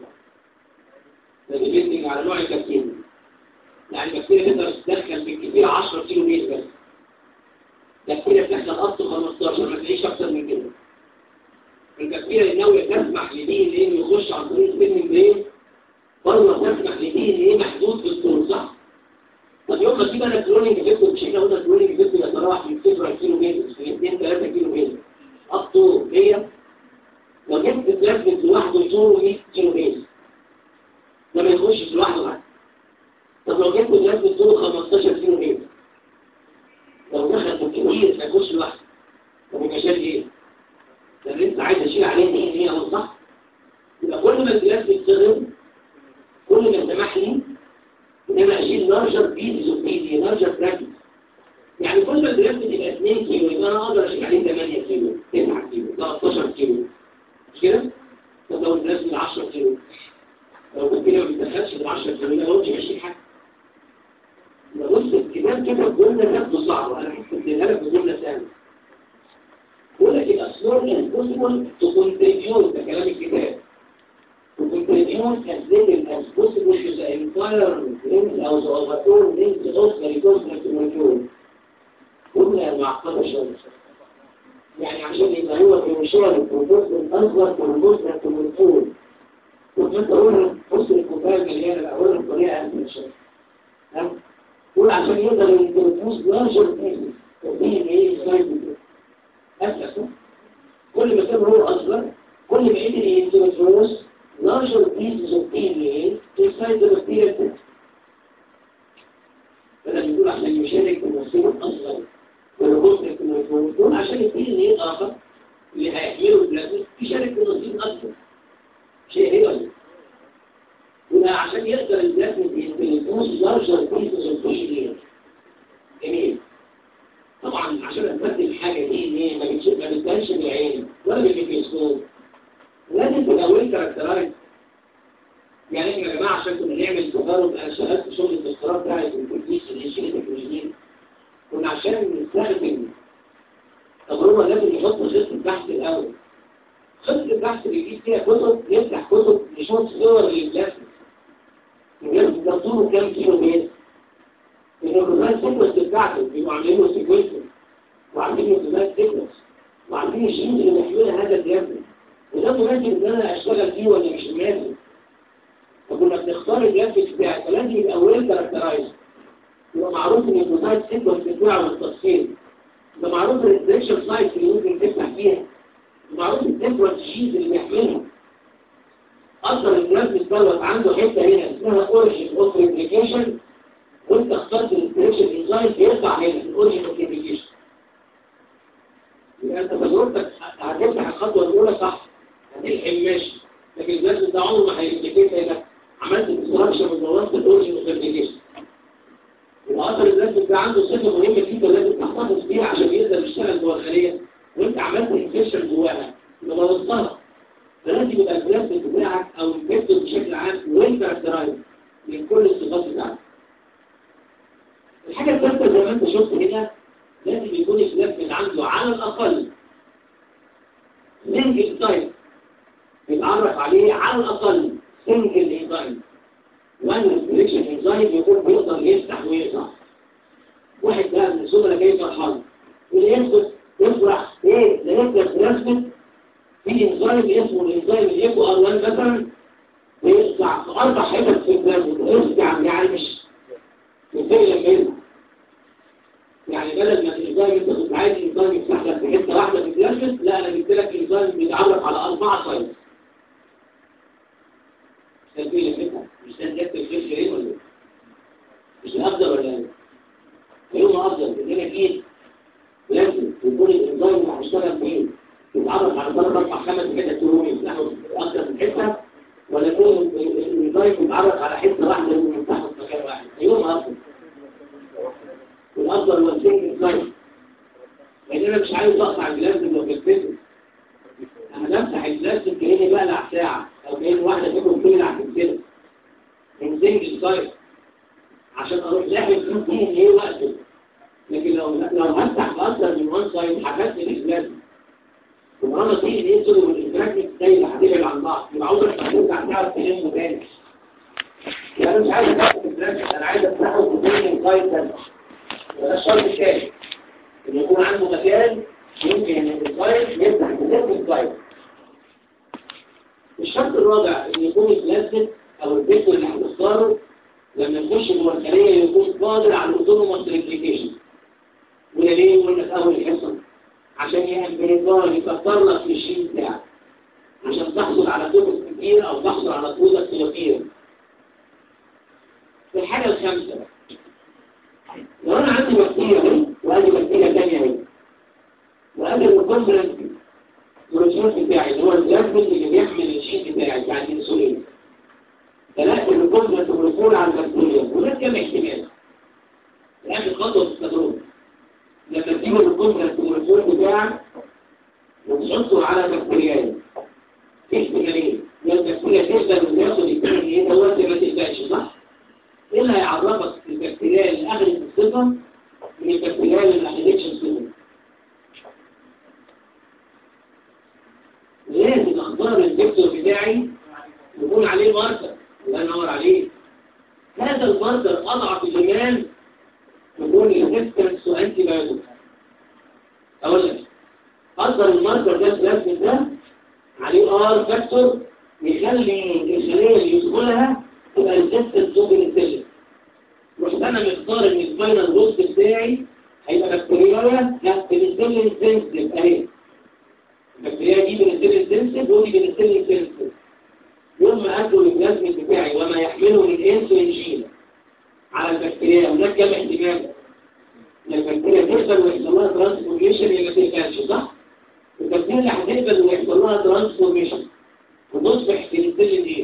فديبندنج على نوع البكتيريا يعني البكتيريا تقدر تدخل بالكثير 10 كيلو بيت بس البكتيريا بتدخل أصل 15 ما تلاقيش أكتر من كده البكتيريا النووية تسمح لدي ان ايه يخش عن طريق السن برين برضه تسمح لدي ان ايه محدود بالطول صح؟ طب يوم ما تجيب انا كلونينج فيكتور مش احنا قلنا كلونينج فيكتور يتراوح من 0 كيلو متر من 2 3 كيلو متر اب تو 100 لو جبت بلازمت لوحده طوله 100 كيلو متر ده ما يخشش لوحده بقى طب لو جبت بلازمت طوله 15 كيلو متر لو دخل بالكبير ما يخش لوحده طب يبقى شال ايه؟ ده اللي انت عايز اشيل عليه دي هي هو صح؟ يبقى كل ما الجلاس بيتصغر كل ما سمح لي ان انا اشيل لارجر بيزز اوف بيزي لارجر براكتس يعني كل ما الجلاس بتبقى 2 كيلو يبقى انا اقدر اشيل عليه 8 كيلو 9 كيلو 13 كيلو مش كده؟ طب لو الجلاس من 10 كيلو لو كنت كده ما بيتدخلش بال 10 كيلو يبقى هو مش هيشيل حاجه يبقى بص الكتاب كده الجمله تبدو صعبه انا حاسس ان لك بجمله سهله يقول لك الأسرار البوسيبل to contribute ده كلام الكتاب to contribute as little as possible to the entire length أو the overall length of the recombinant molecule قلنا معقدة شوية يعني عشان يبقى هو بمشارك الجزء الأصغر في الجزء المنفوذ كنت انت اقول بص الكوبايه مليانه اقول الطريقه اسهل شويه تمام قول عشان يقدر ينفوز لارجر بيزنس تدين ايه سايد أسلسل كل ما كان هو أصغر كل ما قدر ينتروس larger pieces of DNA inside the bacteria بدل يقول عشان يشارك في المصير الأصغر والجزء في الميكروفون عشان الدي ان ايه الآخر اللي هيحمله البلازما يشارك في النصيب أكبر شيء هي ولا يبقى عشان يقدر البلازما ينتروس larger pieces of DNA جميل طبعا عشان اثبت الحاجه دي ان هي ما بتشوف ما بتبانش بالعين ولا بالميكروسكوب لازم تبقى ويل كاركترايز يعني احنا يا جماعه عشان كنا نعمل تجارب انا اشتغلت في شغل الدكتوراه بتاعي في الكورتيس الانشيل تكنولوجيين كنا عشان نستخدم تجربه لازم نحط خطه بحث الاول خطه البحث بيجيب فيها كتب نفتح كتب نشوف صور للبلازما البلازما ده طوله كام كيلو متر النيوكليوتايد سيكونس بتاعته بيبقوا عاملين له سيكونس وعارفين النيوكليوتايد سيكونس وعارفين الجينز اللي بيحملها هذا الجهاز وده مناسب ان انا اشتغل فيه ولا مش مناسب فكنا بنختار الجرافيكس بتاعي فلازم يبقى ويل كاركترايز يبقى معروف ان النيوكليوتايد سيكونس بتاعه والتفصيل يبقى معروف الانتريكشن سايت اللي ممكن تفتح فيها معروف الديفرنت جينز اللي بيحملها اصلا الجرافيكس دوت عنده حته هنا اسمها اوريجين اوف ريبليكيشن وانت اخترت الانتريكشن انزايم بيرفع هنا الاوريجين اوف ريبليكيشن يبقى انت تجربتك هتفتح الخطوه الاولى صح هتلحم ماشي لكن الجهاز ده عمره ما هيريبليكيت هنا عملت انستراكشن وبوظت الاوريجين اوف ريبليكيشن يبقى اصلا الجهاز ده عنده صفه مهمه جدا لازم تحتفظ بيها عشان يقدر يشتغل جوه الخليه وانت عملت انفكشن جواها يبقى بوظتها فلازم يبقى الجهاز بتاعك او الفيكتور بشكل عام وين كاركترايز من كل الصفات بتاعتك الحاجه الثالثه زي ما انت شفت هنا لازم يكون الجهاز من عنده على الاقل سنجل تايب يتعرف عليه على الأقل سنجل انزايم وان ريسبريشن انزايم يكون بيقدر يفتح ويقطع واحد بقى من الزملاء جاي فرحان اللي يثبت يفرح ايه ده يقدر يثبت في انزايم اسمه الانزايم الايكو ار 1 مثلا بيقطع في اربع حتت في الجسم يرجع يعني مش مش زي لما يرجع يعني بدل ما الانزايم انت كنت عايز الانزايم يفتح لك في حته واحده في الجسم لا انا جبت لك انزايم بيتعرف على اربعه سايز تنبيه لفتها مش ده جبت الفيش ايه ولا مش الافضل ولا ايه يوم افضل الدنيا اكيد لازم يكون الانزايم اللي هيشتغل فيه يتعرف على ثلاث اربع خمس حتت تقوم يفتحوا اكتر من حته ولا يكون الانزايم يتعرف على حته واحده ويفتحوا في مكان واحد يوم افضل والافضل هو السنجل انزايم لان انا مش عايز اقطع الجلاز لو كنت انا بمسح الجلاس كأني بقلع ساعة او كأن واحدة فيكم بتقلع في السنة من سنجل سايت عشان اروح لاحق فيه دي ايه وقته لكن لو لو هفتح اكتر من وان سايد حفظت الجلاس ومرة تيجي الايه من والانتراكت زي اللي هتبعد عن بعض يبقى عاوزك ترجع تعرف تلمه تاني انا مش عايز افتح الجلاس انا عايز افتحه في سنجل سايت تاني وده الشرط الثاني ان يكون عنده مكان يمكن ان الفايل يفتح بذات الفايل الشرط الرابع ان يكون البلاستيك او الفيكتور اللي هتختاره لما يخش جوه الخليه يكون قادر على الاوتونوموس ريبليكيشن وده ليه قلنا في اول الحصه عشان يامبليفاي يكتر لك في الشيء بتاعك عشان تحصل على توكس كتير او تحصل على برودكت كتير الحاجه الخامسه لو انا عندي بكتيريا اهي وادي بكتيريا ثانيه اهي وقبل الكونفرنس البروتين بتاعي اللي هو الجذب اللي بيحمل الجين بتاعي بتاع الانسولين فلاقي الكونفرنس والوصول على البكتيريا وده كم احتمال اخر خطوه في التجربه لما تجيب الكونفرنس والوصول بتاعك وتحطه على بكتيريا في احتمالين يا البكتيريا تقدر وياخد الثاني ايه دوت ما تقبلش صح؟ ايه اللي هيعرفك البكتيريا اللي اخذت الصفه من البكتيريا اللي ما اخذتش الصفه؟ لازم اختار الدكتور بتاعي يكون عليه ماركر الله ينور عليه هذا الماركر اضعف الايمان يكون ريزيستنس وانتي بايوتيك اقول لك اقدر الماركر ده البلازمين ده عليه ار فاكتور يخلي الخليه اللي يدخلها تبقى ريزيستنس تو بنسلين رحت انا مختار ان الفاينل روست بتاعي هيبقى بكتيريا لا بنسلين سنسيتيف اهي البكتيريا دي بنسلين سنسيتيف ودي بنسلين سنسيتيف يوم ما أكل البلازمين بتاعي وما يحمله من انسولين جين على البكتيريا هناك كم احتمال ان البكتيريا تقبل ويحصل لها ترانسفورميشن يا ما تقبلش صح؟ البكتيريا اللي هتقبل ويحصل لها ترانسفورميشن وتصبح بنسلين ايه؟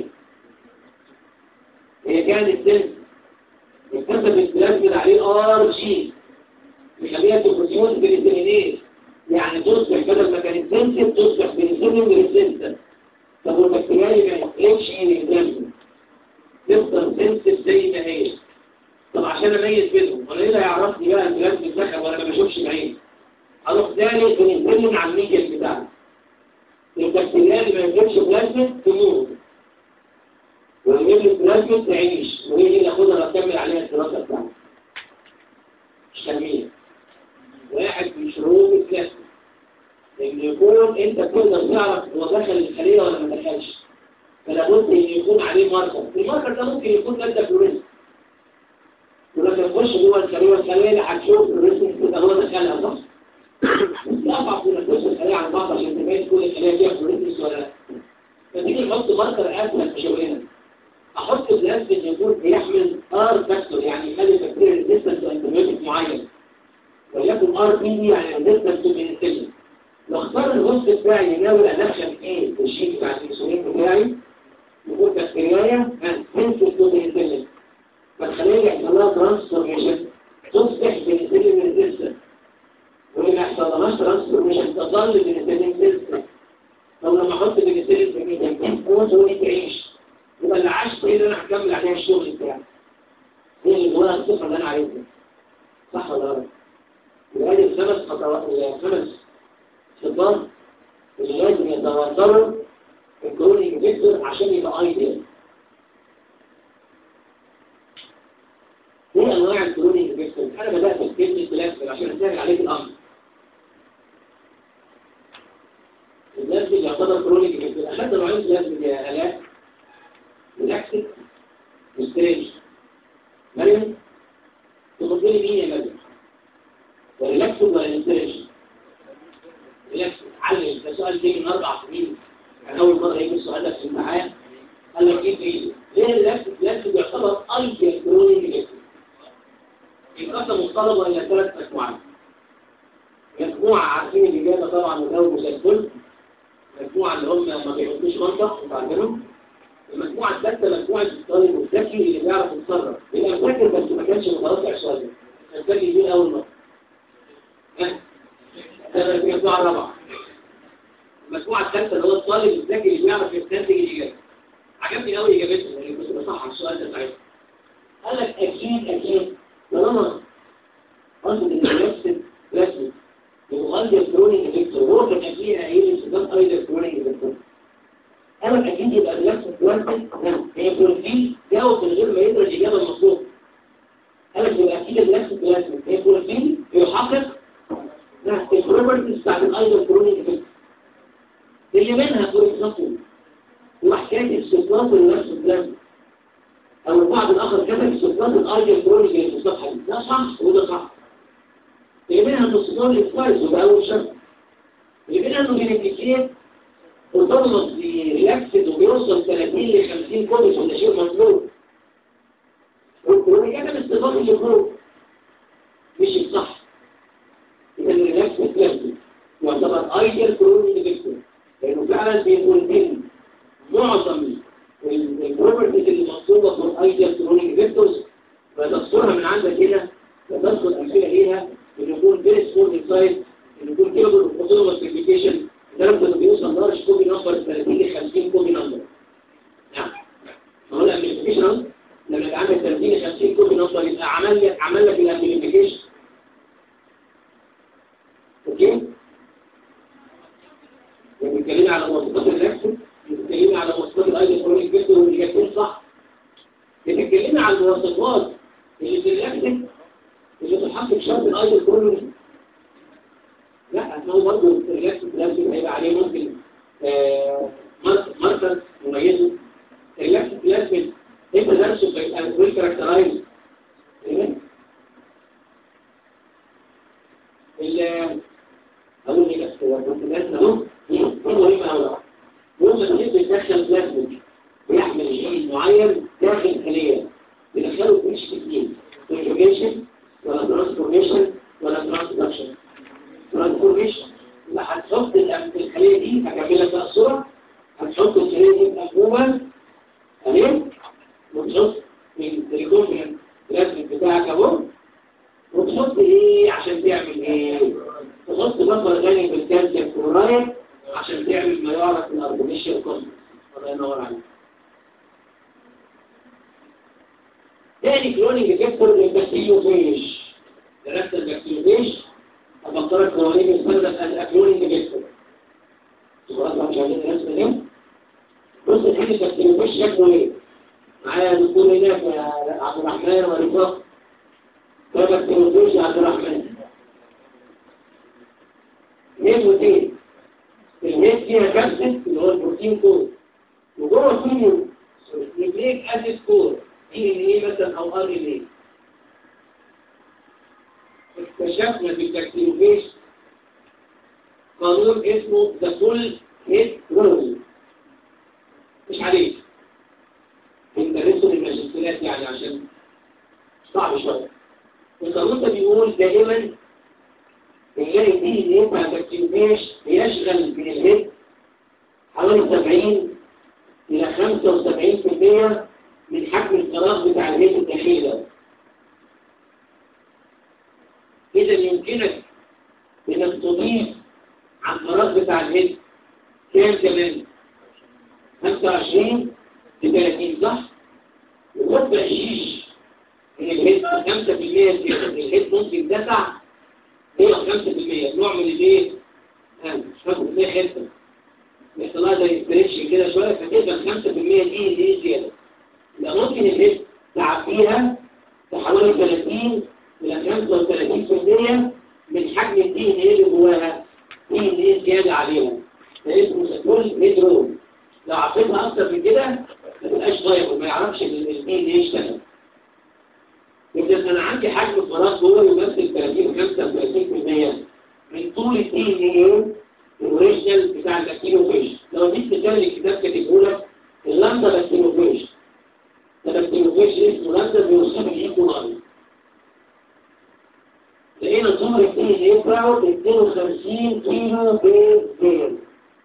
هي كانت سنس اكتسب البلازمين عليه ار جي يخليها تبروتيوز بنسلينين يعني تصبح بدل ما كانت سنسيف تصبح بنسلين ريسيستنت طب والبكتيريا ما يحتاجش البلازمين تفضل سنسيف زي ما هي طب عشان اميز بينهم وانا ايه اللي هيعرفني بقى البلازمين اتدخل وانا ما بشوفش بعيني اروح تاني بنسلين على الميديا بتاعنا البكتيريا اللي ما يجيبش بلازمين تموت ويجيب لي بلازمة تعيش وهي دي اللي اخدها واكمل عليها الدراسة بتاعتي الشامية واحد من شروط الكلاسيك ان يكون انت تقدر تعرف هو دخل الخلية ولا ما دخلش فلا بد ان يكون عليه ماركر الماركر ده ممكن يكون مادة فلوريسنت ولما تخش جوه الخلية الخلية اللي هتشوف الريسنت كده هو دخلها صح؟ بس اصعب من تخش الخلية عن بعض عشان تبين كل الخلية فيها فلوريسنس ولا لا فتيجي نحط ماركر اسهل في شغلنا احط بلاستيك يكون بيحمل ار فاكتور يعني يخلي بكتيريا ريزيستنس انتيبيوتيك معين وليكن ار بي دي يعني ريزيستنس تو بنسلين لو اختار الهوست بتاعي يناول انكشن ايه في الشيك بتاع الانسولين بتاعي يكون بكتيريا سنسيتيف تو بنسلين فالخليه يحصل لها ترانسفورميشن تصبح بنسلين ريزيستنس واللي ما يحصلهاش ترانسفورميشن تظل بنسلين ريزيستنس طب لما احط بنسلين في ميتين قوة وليه تعيش يبقى اللي عاش ايه اللي انا هكمل عليها الشغل بتاعي هي اللي جواها الصفه اللي انا عايزها صح ولا غلط يبقى دي الخمس خطوات الخمس خطوات اللي لازم يتوفروا في الكرونيك فيكتور عشان يبقى ايديال ايه انواع الكرونيك فيكتور انا بدات بكلمه كلاسيك عشان اسهل عليك الامر الناس اللي يعتبر كرونيك فيكتور اخدت نوعين كلاسيك يا الاء الاكسد والستريج مريم تفضلي مين يا مريم ولا الاكسد ولا الستريج الاكسد علم ده سؤال جاي من اربع سنين كان اول مره يجي السؤال ده في الامتحان قال لك ايه ايه ليه الاكسد الاكسد يعتبر ايديال كرونيك اكسد يتقسم الطلبه الى ثلاث مجموعات مجموعه عارفين الاجابه طبعا وجاوبوا زي الفل مجموعه اللي هم ما بيحطوش منطق وتعلمهم المجموعة الثالثة مجموعة الطالب الذكي اللي بيعرف يتصرف يبقى فاكر بس ما كانش متوقع السؤال ده الذكي دي أول مرة ها ده في المجموعة الرابعة المجموعة الثالثة اللي هو الطالب الذكي اللي بيعرف يستنتج الإجابة عجبني قوي إجابته يعني كنت بصح على السؤال ده ساعتها قال لك أكيد أكيد طالما قصد إن نفس رسمي يغير كرونيك فيكتور هو كان أكيد قايل استخدام أيضا كرونيك فيكتور أنا أكيد يبقى بنفس الكوانتم هي بروتين جاوب من غير ما يقرأ الإجابة المطلوبة أنا يبقى أكيد بنفس الكوانتم هي بروتين يحقق البروبرتيز بتاعت الأيضا كرونيك فيكتور اللي منها فور اكزامبل وحكاية السلطات لنفس الكلام أو البعض الآخر كتب السلطات الأيضا كرونيك اللي في الصفحة دي ده صح وده صح اللي منها السلطات الكويس وده أول شرط اللي منها إنه بينتكيت وتربط بريلاكسد وبيوصل 30 ل 50 كوبس وده شيء مطلوب والكرونيكات الاستضافة اللي فوق مش الصح إذا الريلاكسد كلاسيك يعتبر ايديال كرونيك فيكتور لأنه فعلا بيكون معظم البروبرتيز اللي مطلوبة في الايديال كرونيك فيكتورز فتذكرها من عندك هنا وتذكر أمثلة ليها إنه يكون فيري سمول انسايد إنه يكون كيلو اوتونوموس كوميونيكيشن درجة انه بيوصل لارج كوبي نمبر 30 ل 50 كوبي نمبر نعم ما هو الامبليفيكيشن لما يبقى عندك 30 ل 50 كوبي نمبر يبقى عمل لك عمل لك الامبليفيكيشن اوكي بنتكلم على مواصفات اللاكسون بنتكلم على مواصفات الايدي كرونيك فيكتور واللي جايين صح بنتكلم على المواصفات اللي في اللاكسون اللي تحقق شرط الايدي كرونيك لا هو برضه الريلاكس بلازم هيبقى عليه ممكن ماركر مميزه الريلاكس بلازم انت درسه بيبقى ويل كاركترايز ال اقول لك بس هو كنت درس اهو دي مهمه قوي هو لما بيدخل بلازم بيحمل شيء معين داخل خليه بيدخله في مش كتير كونجوجيشن ولا ترانسفورميشن ولا ترانسدكشن ترانسفورميشن لا هتحط الخلية دي هكمل لك بقى الصورة هتحط الخلية دي مفهومة تمام وتحط التليفون الرسم بتاعك اهو وتحط ايه عشان تعمل ايه تحط بفر غني بالكالسيوم كلورايد عشان تعمل ما يعرف الارتفيشال كوزموس الله ينور عليك تاني كلونينج فيكتور البكتيريوفيج درست البكتيريوفيج أفكرك قوانين يستخدم الأكلونينج فيكتور خلاص مش عايزين الناس منهم بص الحين البكتيريوفيج شكله ايه معايا دكتور هناك يا عبد الرحمن ورفاق ما بكتبوش يا عبد الرحمن هيد وتين الهيد فيها كبسة اللي هو البروتين كود وجوه فيه نيوكليك اسيد كود دي ان ايه مثلا او ار ان ايه اكتشفنا في البكتيروفيش قانون اسمه ذا فول هيد رول مش عليه بندرسه للماجستيرات يعني عشان صعب شويه القانون ده بيقول دائما بنلاقي فيه ان ينفع البكتيروفيش بيشغل من الهيد حوالي 70 الى 75% من حجم الفراغ بتاع الهيد الداخلي ده إذا يمكنك إنك تضيف على الفراغ بتاع الهيد كام كمان؟ 25 ل 30 صح؟ وخد شيش من الهيد 5% زيادة الهيد ممكن تسع هي 5% نوع من الايه؟ مش هاخد فيها حته يحصل لها زي ستريتش كده شويه فتبقى 5% دي دي زياده يبقى ممكن الهيد تعبيها بحوالي 30 إلى 35% من حجم الدي ان ايه اللي جواها دي ان ايه زيادة عليها ده اسمه سكول هيدرون لو عطيتها أكتر من كده ما تبقاش ضايق وما يعرفش الدي ان ايه يشتغل إذا أنا عندي حجم فراغ جوه يمثل 30 35% من طول الدي ان ايه الاوريجينال بتاع البكتيروفيش لو دي مثال الكتاب كاتبه لك اللامدا بكتيروفيش ده بكتيروفيش اسمه لامدا بيوصف الايكولاي لقينا الزمر الدين يبرعوا 52 كيلو بير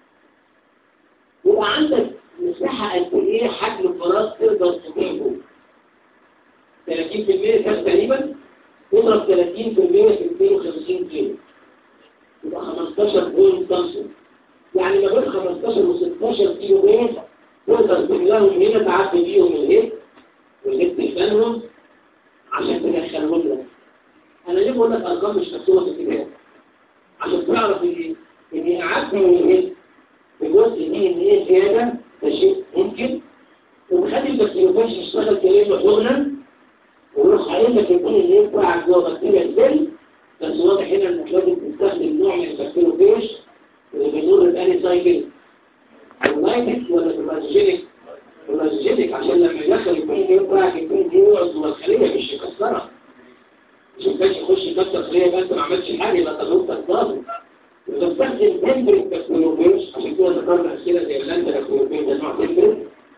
يبقى عندك مساحة قد ايه حجم الفراغ تقدر تجيبه 30% كام تقريبا تضرب 30% في 250 كيلو يبقى 15 بوينت تنصر يعني ما بين 15 و 16 كيلو بير تقدر تملاهم هنا تعدي بيهم الهيد والهيد تشغلهم عشان تدخلهم لك انا ليه بقول لك ارقام مش مكتوبه في الكتاب عشان تعرف ان ان اعدي من الهيد بجزء دي ان ايه زياده ده شيء ممكن ومخلي البكتيروفاج يشتغل كانه حقنا ويروح قايل لك الدي ان ايه بتاعك جوه بكتيريا السيل بس واضح هنا انك لازم تستخدم نوع من البكتيروفاج اللي بيدور الاني سايكل اللايتك ولا البلاجينيك البلاجينيك عشان لما يدخل الدي ان ايه بتاعك الدي ان ايه يقعد جوه الخليه مش يكسرها مش ينفعش يخش يكسر خليه يبقى انت ما عملتش حاجه يبقى تجربتك باظت وتستخدم تمبريك بكتيروفاج عشان كده ذكرنا اسئله زي اللاندا بكتيروفاج ده نوع تمبريك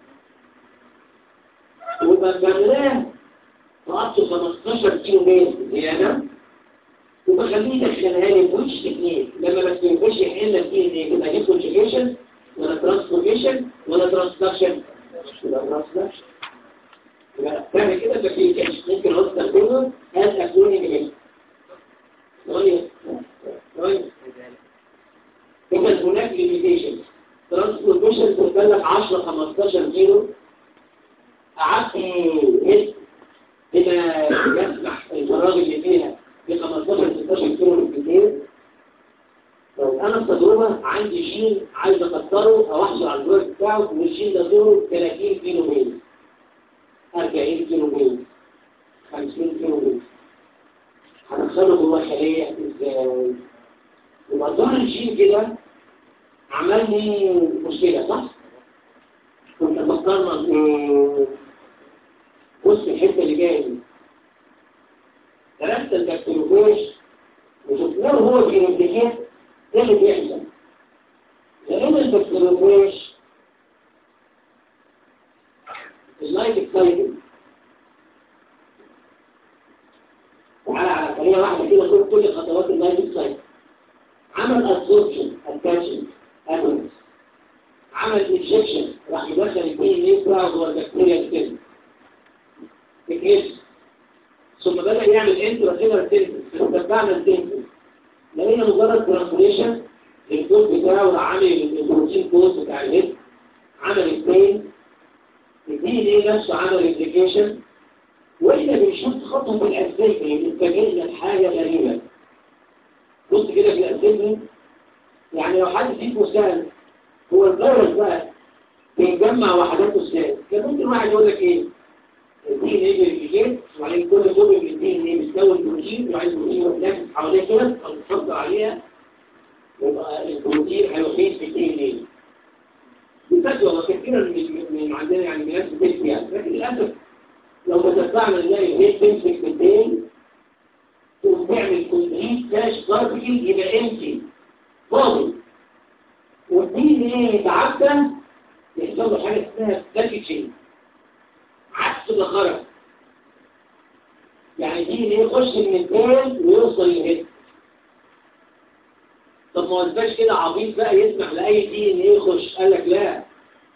وببناه وقعدت 15 كيلو متر زياده وبخليه يدخلها لي بوش تكنيك لما بس يخش يحل لك ايه يبقى دي كونجيجيشن ولا ترانسفورميشن ولا ترانسدكشن ولا ترانسدكشن يبقى تعمل كده بكتيريا ممكن اقول استخدمه از اكلونينج ميثود ثواني ثواني إذا هناك ليميتيشن ترانسبورتيشن تتكلف 10 15 كيلو قعدت هيد بما يسمح الفراغ اللي فيها ب 15 16 كيلو بالكثير لو انا في تجربه عندي جين عايز اكسره او احصل على الجوع بتاعه والجين ده طوله 30 كيلو متر 40 كيلو متر 50 كيلو متر هدخله جوه خليه ازاي؟ يبقى ظهر الجين كده عمل لي مشكلة صح؟ كنت فكرنا بص الحتة اللي جاية دي درست البكتيروفاج وشفناه هو بينديكيت ايه اللي بيحصل لأن البكتيروفاج اللايف اكسايتد تعالى على خلية واحدة كده كل كل خطوات اللايف اكسايتد عمل ابسوربشن اتاتشن ادونس عمل انجكشن راح يدخل الدي ان ايه بتاعه جوه البكتيريا السيل تكليش ثم بدا يعمل انتراسيلر سيلز استخدمنا السيلز لقينا مجرد ترانسليشن الكود بتاعه راح عامل البروتين كود بتاع الهيد عمل التين الدي ان ايه نفسه عمل انتجريشن واحنا بنشوف خطوه الاساسيه بنتجه لحاجه غريبه بص كده في الاسئله يعني لو حد فيكم سأل هو الفيروس بقى بيجمع وحدات السائل كان ممكن واحد يقول لك ايه الدي ان ايه فيريفيكيت وبعدين كل جزء من الدي ان ايه بيتكون بروتين وعايز بروتين يتلف حواليه كده او تحط عليها يبقى البروتين هيحيط في الدي ان ايه بفتوى وكثيرا من من عندنا يعني من ناس بتكفي يعني لكن للاسف لو تتبعنا نلاقي الهيد تمسك في الدين وتعمل كومبليت كاش بارتكل يبقى امتي فاضي والدين ايه يتعدى يحصل له حاجه اسمها باكجينج عكس ده خرج يعني دين ايه يخش من الدين ويوصل للهيد طب ما قلتش كده عبيط بقى يسمح لاي دي ان ايه يخش قال لك لا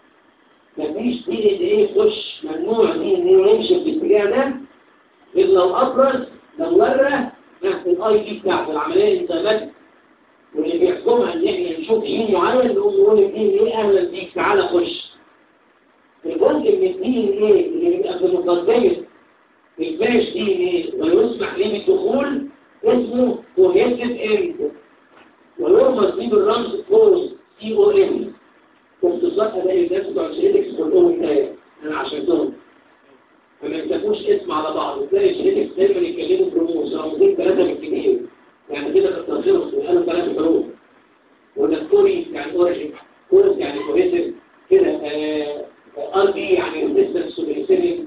مفيش دي ان ايه يخش ممنوع دي ان ايه يمشي في الاتجاه ده غير لو ابرز لو ورى نفس الاي دي بتاعت العمليه الانتاجيه واللي بيحكمها ان احنا نشوف جين معين نقوم نقول الدي ان ايه اهلا بيك تعالى خش الجزء من الدي ان ايه اللي بيبقى في مقدمه الفاش دي ان ايه ويسمح ليه بالدخول اسمه كوهيسيف اند ويرمز دي بالرمز كوز سي او ام باختصار اداء الناس بتوع الجينيتكس كلهم كده انا عشرتهم فما يكتبوش اسم على بعض وتلاقي الجينيتكس دايما يتكلموا بروموز رمزين ثلاثه بالكبير يعني كده تستخدموا وقالوا ثلاثه حروف وده كوري يعني اوريجين كورس يعني كوهيسيف كده ار بي يعني ريزيستنس تو بنسلين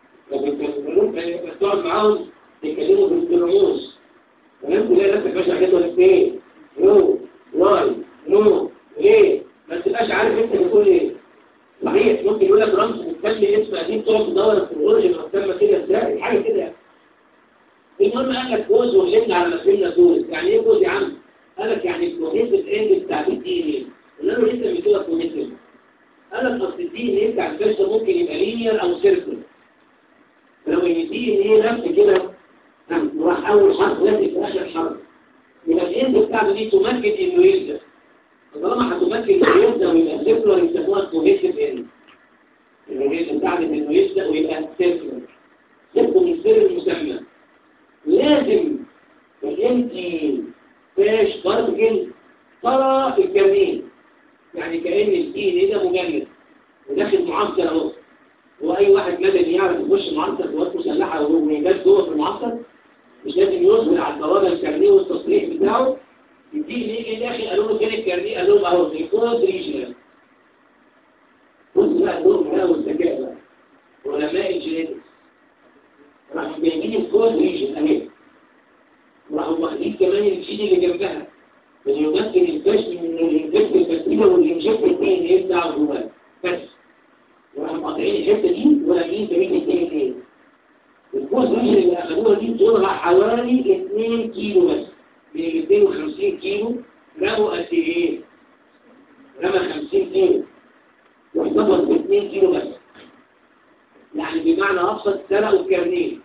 لما تقعد معاهم يتكلموا بالرموز تمام تلاقي نفسك ماشي على جدول اثنين نو واي نو ليه ما تبقاش عارف انت بتقول ايه صحيح ممكن يقول لك رمز مكمل اسم قديم تقعد تدور في الاوريجن قدامك كده ازاي حاجه كده يعني المهم قال لك جوز وحلمنا على مسؤولنا جوز يعني ايه جوز يا عم قال لك يعني الكوهيسيف اند بتاع الدي ان ايه قلنا له لسه بتقول كوهيسيف قال لك اصل الدي ان ايه بتاع الفرشه ممكن يبقى لينير او سيركل لو ان الدي ان ايه لف كده راح اول حرف لازم في اخر حرف يبقى الإند بتاعته دي تمكن إنه يبدأ طالما هتمكن إنه يبدأ ويبقى سيركلر يسموها كوهيسيف إند الإند بتاعته إنه يبدأ ويبقى سيركلر سيركل من سر المسمى لازم الإنتي فاش بارتكل ترى الكمين يعني كأن الدين ده مجند وداخل معسكر اهو هو أي واحد مدني يعرف يخش معسكر قوات مسلحة ويبات جوه في المعسكر مش لازم يصبر على البوابه الكارنيه والتصريح بتاعه يديه ليه داخل قالوا له فين الكارنيه قالوا له اهو ريكورد ريجنال بص بقى الدور بقى والذكاء بقى علماء الجينيتكس راحوا جايبين الكود ريجن اهي وراحوا واخدين كمان الجين اللي جنبها اللي يمثل الكشف من الانجكت البكتيريا والانجكت الدي ان ايه بتاعه جواه بس وراحوا قاطعين الحته دي ولامين بين الدي ان ايه الكوز ريجن اللي اخدوها دي طولها حوالي 2 كيلو بس من 250 كيلو رموا قد ايه؟ رمى 50 كيلو واحتفظ ب 2 كيلو بس يعني بمعنى ابسط سرقوا الكارنيه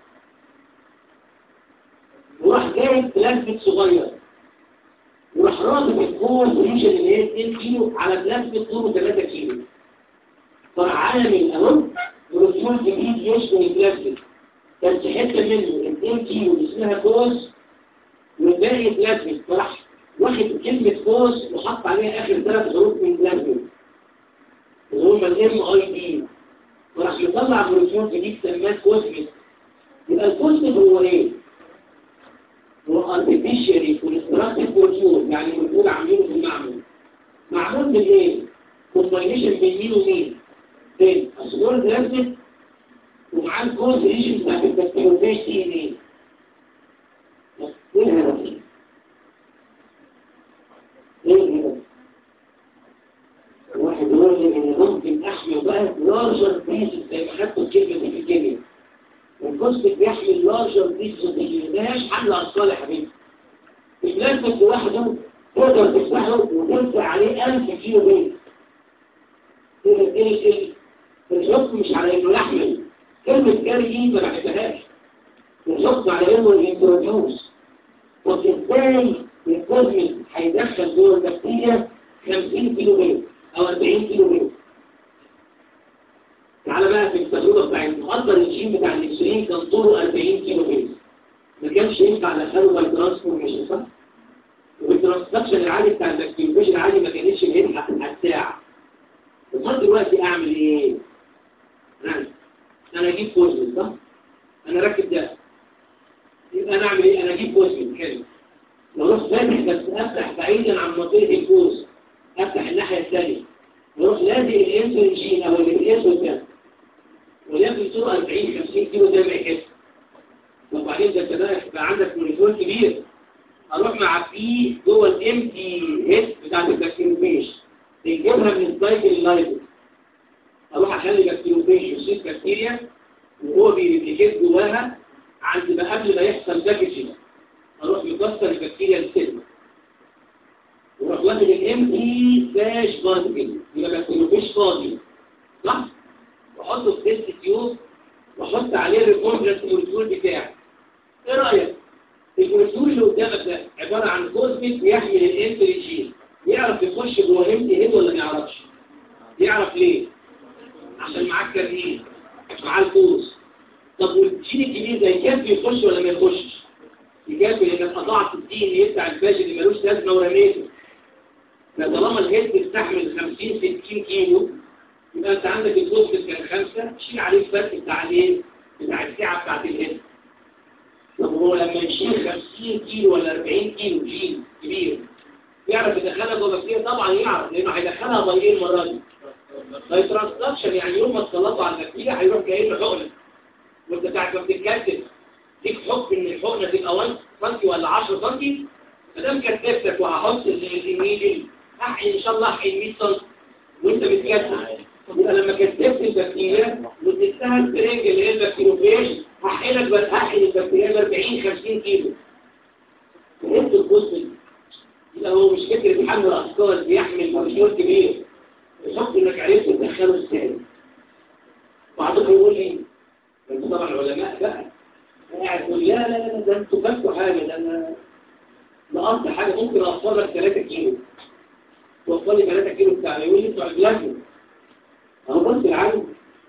وراح جايب بلاسمك صغير وراح رابط الكوز ريجن اللي هي 2 كيلو على بلاسمك طوله 3 كيلو فراح عامل اهو بروتيول جديد يشبه البلاستيك بس حته منه 2 كيلو اسمها كوز والباقي بلازميك فراح واخد كلمة كوز وحط عليها آخر ثلاث حروف من بلازميك اللي هم الام اي دي وراح يطلع بروتين جديد سماه كوزميك يبقى الكوزميك هو ايه؟ هو ارتفيشيالي كونستراكتيف بروتين يعني بروتين عاملينه في المعمل معمول من ايه؟ كومباينيشن بين مين ومين؟ بين اسبور بلازميك ومعاه الكوز ريجن بتاعت البكتيريوفاج دي ان ايه؟ ايه الهدف؟ ايه الهدف؟ واحد يقول لي ان ممكن احمل بقى لارجر بيسز زي ما خدتوا الكلمه دي في الكيمياء الكوزميك بيحمل لارجر بيسز ما لهاش حل اطفال يا حبيبي البلاستيك لوحده تقدر تفتحه وتنفع عليه 1000 كيلو بيت الحكم مش على انه يحمل كلمة جاري دي ما بحبهاش الحكم على انه الانتروجيوز طب ازاي الكوزميك هيدخل جوه البكتيريا 50 كيلو بيت او 40 كيلو بيت تعالى بقى في التجربه بتاعت مقدر الجين بتاع الانسولين كان طوله 40 كيلو بيت ما كانش ينفع ندخله باي ترانسفورميشن صح؟ والترانسكشن العادي بتاع البكتيريوفاج العادي ما كانتش بيلحق على الساعه لغايه دلوقتي اعمل ايه؟ يعني انا اجيب كوزميك صح؟ انا راكب ده يبقى انا اعمل ايه انا اجيب كوزمين حلو واروح فاتح بس افتح بعيدا عن منطقه الكوز افتح الناحيه الثانيه واروح لازق الانسولين جين او اللي بالاسود ده وليكن طوله 40 50 كيلو زي ما يحس وبعدين ده بقى يبقى عندك مونيتور كبير اروح معبيه جوه الامتي هيد بتاعت البكتيروفيش تجيبها من السايكل اللايبر اروح اخلي بكتيروفيش يصيب بكتيريا وهو بيريبليكيت جواها عند ما قبل ما يحصل باكجنج اروح مكسر البكتيريا السلمة واروح واخد الامتي فاش بارتكل يبقى بكتيروفيش فاضي صح؟ واحطه في تيست تيوب واحط عليه الريكونفرنس مولكيول بتاعي ايه رايك؟ المولكيول اللي قدامك ده عباره عن كوزميك بيحمل الانسولين يعرف يخش جوه امتي هيد ولا ما يعرفش؟ يعرف ليه؟ عشان معاه الكارنيه معاه الكوز طب والجين الكبير ده يكفي يخش ولا ما يخشش؟ يكفي لانك قطعت الدي ان ايه بتاع الفاشل اللي ملوش لازمه ورميته فطالما الهيد بتستحمل 50 60 كيلو يبقى انت عندك الكوز كان خمسه شيل عليه الفرق بتاع الايه؟ بتاع السعه بتاعت الهيد طب هو لما يشيل 50 كيلو ولا 40 كيلو جين كبير يعرف يدخلها جوه بكتيريا طبعا يعرف لانه هيدخلها باي ايه المره دي؟ باي ترانسكشن يعني يوم ما تسلطوا على البكتيريا هيروح جاي له حقنه وانت ساعه ما بتتكتف ليك حكم ان الحقنه تبقى 1 سم ولا 10 سم ما دام كتفتك وهحط الايميل احقن ان شاء الله احقن 100 سم وانت بتكتف يبقى لما كتفت البكتيريا واديتها السرنج اللي هي البكتيروفيج هحقنك بس هحقن البكتيريا ب 40 50 كيلو فهمت القصه دي يبقى هو مش فكره حمل اثقال بيحمل مشروع كبير الحكم انك عرفت تدخله ازاي بعضهم يقول لي انت طبعا العلماء بقى قاعد يقول لا لا لا ده انتوا فاكروا حاجه ده انا نقصت حاجه ممكن اوفر لك 3 كيلو توفر لي 3 كيلو بتاع يقول لي بتوع الجلاكتو اهو بص العالم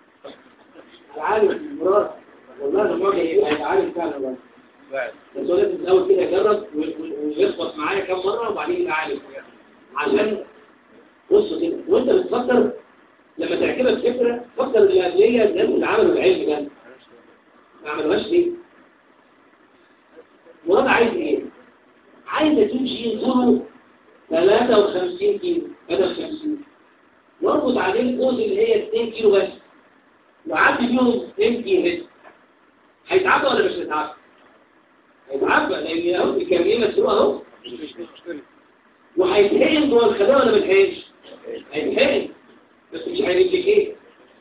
العالم مراد والله انا معجب بيه هيبقى عالم فعلا والله بس هو لازم الاول كده يجرب ويخبط معايا كام مره وبعدين يبقى عالم عشان بص كده وانت بتفكر لما تعجبك فكره فكر اللي قبليه الناس اللي عملوا العلم ده ما عملوهاش ليه؟ مراد عايز ايه؟ عايز اجيب جين طوله 53 كيلو بدل 50 واربط عليه القوس اللي هي 2 كيلو بس وعدي بيهم امتي هيد هيتعبى ولا مش هيتعبى؟ هيتعبى لان اهو الكميه مسروقه اهو وهيتحقن جوه الخلايا ولا ما يتحقنش؟ هيتحقن بس مش هيريبليكيت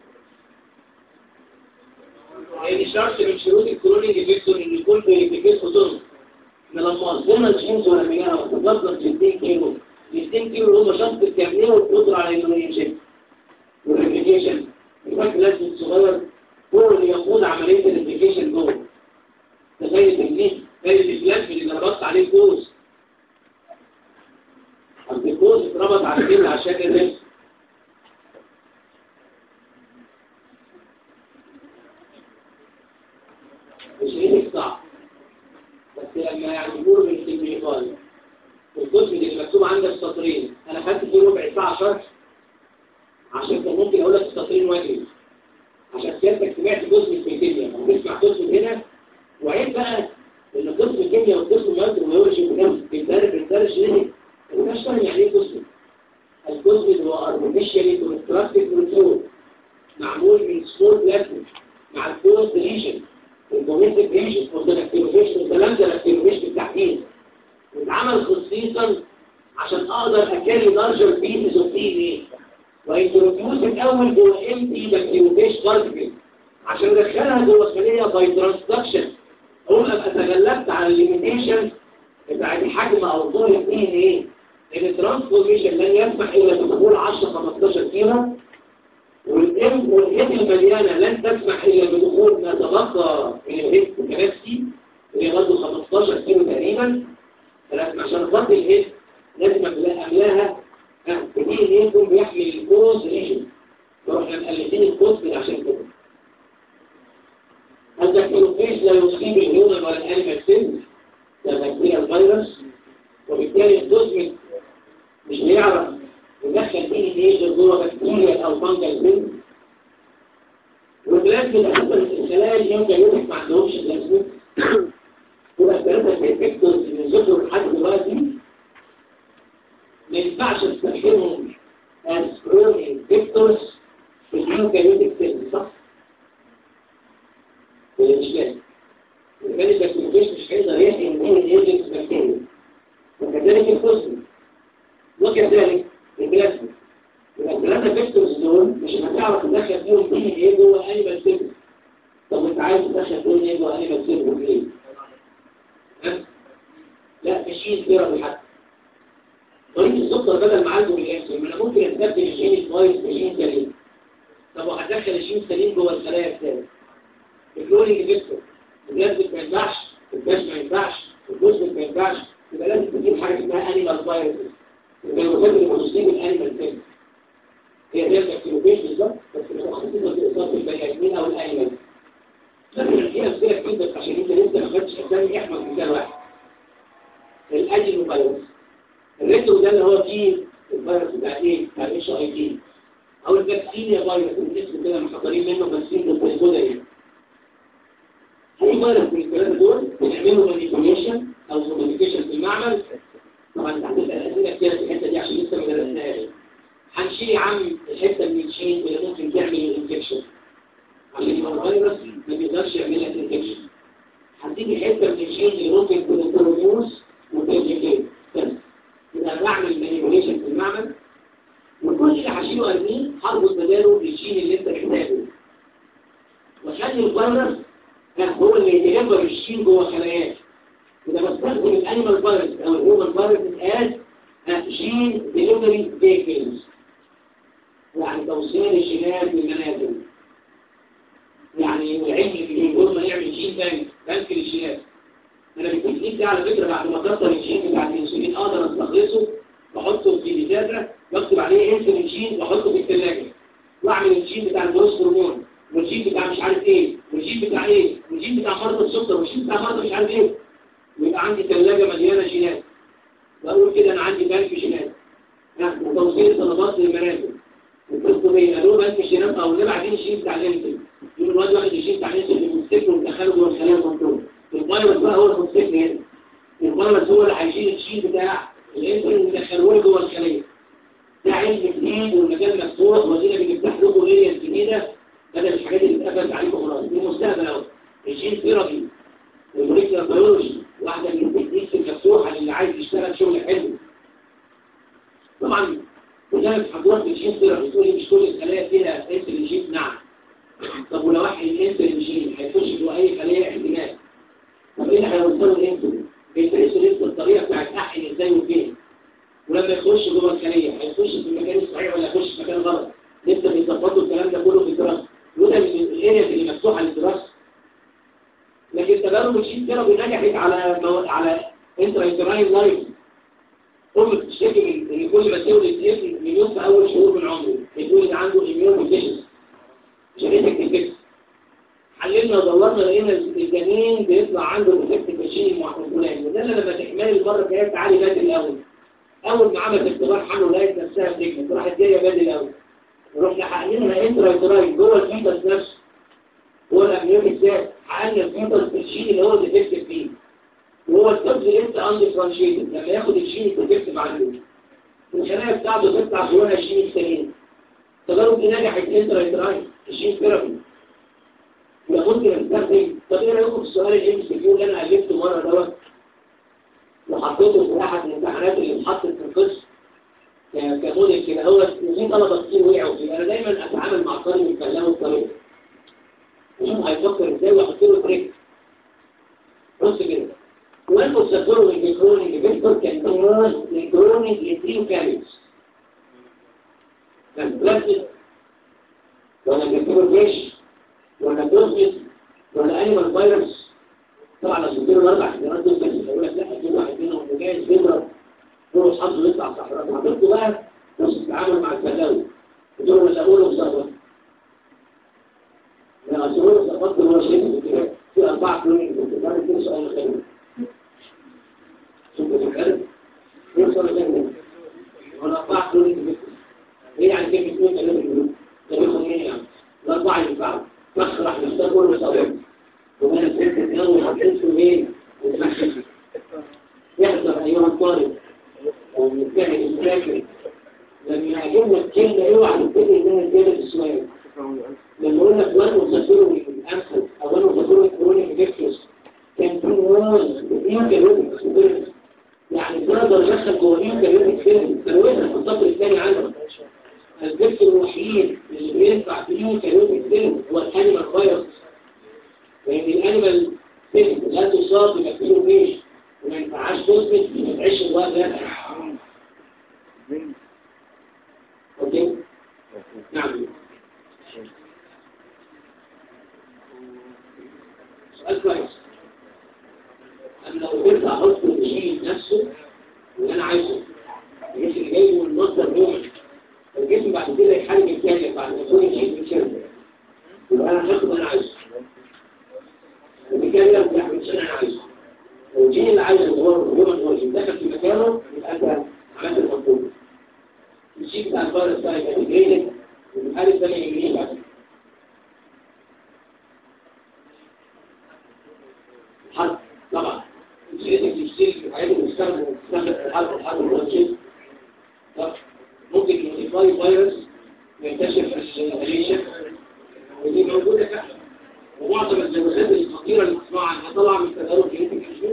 يعني شرط من شروط الكرونيك فيكتور ان يكون بيريبليكيت خطوط ان لما وصلنا الجينز ورميناها وتفضل 60 كيلو ال 60 كيلو هم شنطه الكامليه والقدره على انه يمشي والريبليكيشن الفرق لازم صغير هو اللي يقود عمليه الريبليكيشن جوه تخيل التكنيك زي الاسلام اللي ضربت عليه الكوز اصل الكوز اتربط على الكيل عشان الرسم مش ايه صعب بس لما يعجبوه من الكيميكال الجزء اللي مكتوب عندك سطرين انا خدت فيه ربع ساعه شرح عشان كان ممكن اقول لك السطرين واجب عشان سيادتك سمعت جزء من الكيمياء وتسمع جزء من هنا وعيب بقى ان قسم الكيمياء وقسم الميكروبيولوجي مهم بيتدرب بيتدرس ليه؟ مش فاهم يعني ايه قسم الجزء اللي هو ارتفيشالي كونستراكتيف كنترول معمول من سمول بلازما مع الكوز ديليشن الدوميستيك ريجن والدكتيروفيشن والكلام ده الدكتيروفيشن بالتحديد واتعمل خصيصا عشان اقدر اكاري لارجر بيسز اوف دي ان ايه وانتروديوس الاول جوه ام تي بكتيروفيش بارتكل عشان ادخلها جوه الخليه باي ترانسدكشن اقول ابقى تغلبت على الليميتيشن بتاع الحجم او طول الدي ان ايه لان الترانسفورميشن لن يسمح الا بدخول 10 15 كيلو والام والهيد المليانه لن تسمح الا بدخول ما تبقى من الهيد كنفسي اللي برضه 15 كيلو تقريبا فلازم عشان اغطي الهيد لازم املاها بدي ان يكون بيحمل الكوز ريجن فاحنا مقلدين الكوز عشان كده الدكتوروفيج لا يصيب الهيومن ولا الانيمال سيلز ده بكتيريا الفيروس وبالتالي الجزء مش هيعرف يدخل دي ان ايه جوه بكتيريا او فانجل سيلز والبلاد بتحصل الخلايا اللي يوم يوم ما عندهمش ولا مش لازم كان البكتيريوفيج مش هيقدر يحيي من الايجنتس بكتيريا وكذلك الحزن وكذلك البلازما يبقى الثلاثه فيكتورز دول مش هتعرف تدخل فيهم دي ايه جوه انيمال سيل طب انت عايز تدخل فيهم ايه جوه انيمال سيل ليه؟ لا مشين ثيرابي حتى طريق السكر بدل ما عنده بالانسولين ما انا ممكن استبدل الجين الكويس بجين سليم طب وهدخل الجين سليم جوه الخلايا الثانيه الكلورينج فيكتور البلازميك ما ينفعش الباش ما ينفعش الجزء ما ينفعش يبقى لازم تجيب حاجه اسمها انيمال فايروس يبقى المفروض المسلمين الانيمال سيل هي زي البكتيروفيج بالظبط بس متخصصه في اصابه البني ادمين او الانيمال لكن في امثله كتير بس عشان انت لسه ما خدتش اسامي احمد مثال واحد الاجينو فيروس الريتو ده اللي هو فيه الفيروس بتاع ايه؟ بتاع الاتش اي تي او الفاكسينيا فيروس الاسم كده محضرين منه فاكسين الكودا ايه؟ اي فيروس من الثلاثه دول بنعمله مانيبيوليشن او موديفيكيشن في المعمل طبعا انت هتسال اسئله كتير في الحته دي عشان لسه ما درسناهاش هنشيل يا عم الحته من الجين اللي ممكن تعمل انفكشن عشان يبقى الفيروس ما بيقدرش يعمل لك انفكشن هتيجي حته من الجين اللي ممكن تكون بروديوس وترجيكيت بس يبقى بعمل مانيبيوليشن في المعمل وكل اللي هشيله ارميه هربط بداله الجين اللي انت محتاجه واخلي الفيروس هو اللي يتجبر الجين جوه خلاياك إذا بستخدم الانيمال فيروس او الهيومن فيروس از جين ديليفري فيكلز يعني توصيل الجينات للمنازل يعني العلم اللي بيقول ما يعمل جين بنك بنك للجينات انا بالتكنيك ده على فكره بعد ما كسر الجين بتاع الانسولين اقدر استخلصه واحطه في بيتاتا واكتب عليه انسولين جين واحطه في الثلاجه واعمل الجين بتاع الجروس هرمون والجين بتاع مش عارف ايه والجين بتاع ايه والجين بتاع مرض السكر والجين بتاع مرض مش عارف ايه ويبقى عندي ثلاجه مليانه جينات بقول كده انا عندي بنك جينات ها وتوصيل طلبات للمنازل القصه دي قالوا بنك جينات او اللي بعدين الجين بتاع الانسولين يقول الواد واحد الجين بتاع الانسولين بيمسكه ويدخله جوه الخلايا المنطوره الفيروس بقى هو المسكني هنا الفيروس هو اللي هيشيل الجين بتاع الانسولين ويدخله لي جوه الخليه ده علم جديد والمجال مفتوح ودينا بنفتح لكم اريا جديده بدل الحاجات اللي اتقفلت عليكم خلاص دي مستقبل اهو الجين ثيرابي والموليكيولار بيولوجي واحده من التكنيكس المفتوحه للي عايز يشتغل شغل حلو طبعا وزي حضرتك الجين ثيرابي تقولي مش كل الخلايا فيها انسولين جين نعم طب ولو واحد الانسولين جين هيخش جوه اي خليه احتمال طب ايه اللي هيوصله الانسولين؟ بيدرسوا لسه الطريقه بتاعت احقن ازاي وفين ولما يخش جوه الخليه هيخش في المكان الصحيح ولا يخش في مكان غلط لسه بيظبطوا الكلام ده كله في الدراسه وده من الاريا اللي مفتوحه للدراسه لكن تجارب الجين ثيرابي نجحت على مو... على انترايتراين لايف ام بتشتكي من ان كل ما تولد ابن مليون في اول شهور من عمره يتولد عنده اميون ميوتيشن جينيتك انفكشن حللنا ودورنا لقينا الجنين بيطلع عنده الافكت الجيني الفلاني وده اللي لما تحمل المره الجايه تعالي بدري الاول اول ما عملت اختبار حمل لقيت نفسها بتكمل راحت جايه بدري الاول ورحنا حققنا انترايتراين جوه الفيتس نفسه هو الامنيوم ازاي حققنا الفيتس الجين اللي هو ديفكتيف فيه وهو الطفل لسه اندفرنشيتد لما ياخد الجين الديفكتيف عنده الخلايا بتاعته تطلع جواها الجين السليم التجارب دي نجحت انترايتراين الجين ثيرابي يبقى ممكن استخدم طب ايه رايكم في السؤال الام سي كيو اللي انا الفته مره دوت وحطيته في احد الامتحانات اللي اتحطت في القسم كموديل كده هو في طلبه كتير وقعوا فيه انا دايما اتعامل مع طالب يتكلموا بطريقه وشوف هيفكر ازاي واحط له تريك بص كده وانتوا تذكروا ان الكرونيك فيكتور كان كروز للكرونيك لتريو كاميوس كان بلاستيك ولا كان جيش ولا دوزمس ولا انيمال فيروس طبعا لو سجلوا الاربع اختيارات دول بس هيقول لك لا في واحد منهم جاهز بيضرب دول اصحابه يطلع صحراء حضرته بقى نفس التعامل مع الفلاوي دول اللي اقوله بصراحه انا اقوله بصراحه هو شيء كده في اربع كلونين ده كده سؤال خير شوف الحل يوصل لكام ولا اربع كلونين ايه يعني كيف يكون كلام ده بياخد ايه يعني الاربعه ينفعوا مسرح مستقبل وصبر ومن الفكر الأول هتنسوا ايه يحضر أيها الطالب ومتابع الفاكر لما يعجبنا الكلمة اوعى تفتكر ان انا جايبه السؤال لما اقول لك وين وصفره الامثل او وين وصفره يوكاليوتيك يعني نقدر ندخل جوه يوكاليوتيك سيل كانوا في السطر الثاني عنده الفيكتور الوحيد اللي بينفع في يوكاليوتيك سيل هو الانيمال فايروس لان الانيمال سيل لا تصاب ببكتيريا فيش وما ينفعهاش تثبت ما تعيش الوقت ده اوكي نعم سؤال كويس انا لو قدرت احط الشيء نفسه واللي انا عايزه الجسم اللي جايبه من مصدر نومي الجسم بعد كده يحارب الثاني بعد ما يكون الشيء بيتشرب يبقى انا هاخد اللي انا عايزه وبالتالي لو ما يعملش اللي انا عايزه لو الجين اللي عايزه هو هو هو دخل في مكانه يبقى انت عملت المطلوب الشيء بتاع الفيروس بقى يبقى جاي والحارس ده ما يجريش بعد كده حرب طبعا الجينيتك تشتري في حاجات المستخدم تستخدم في الحرب الحرب الوجه ممكن يموديفاي فيروس ينتشر في الريشن ودي موجودة فعلا ومعظم الجوازات الخطيرة اللي بنسمعها عنها طالعة من تجارب جينيتك تشتري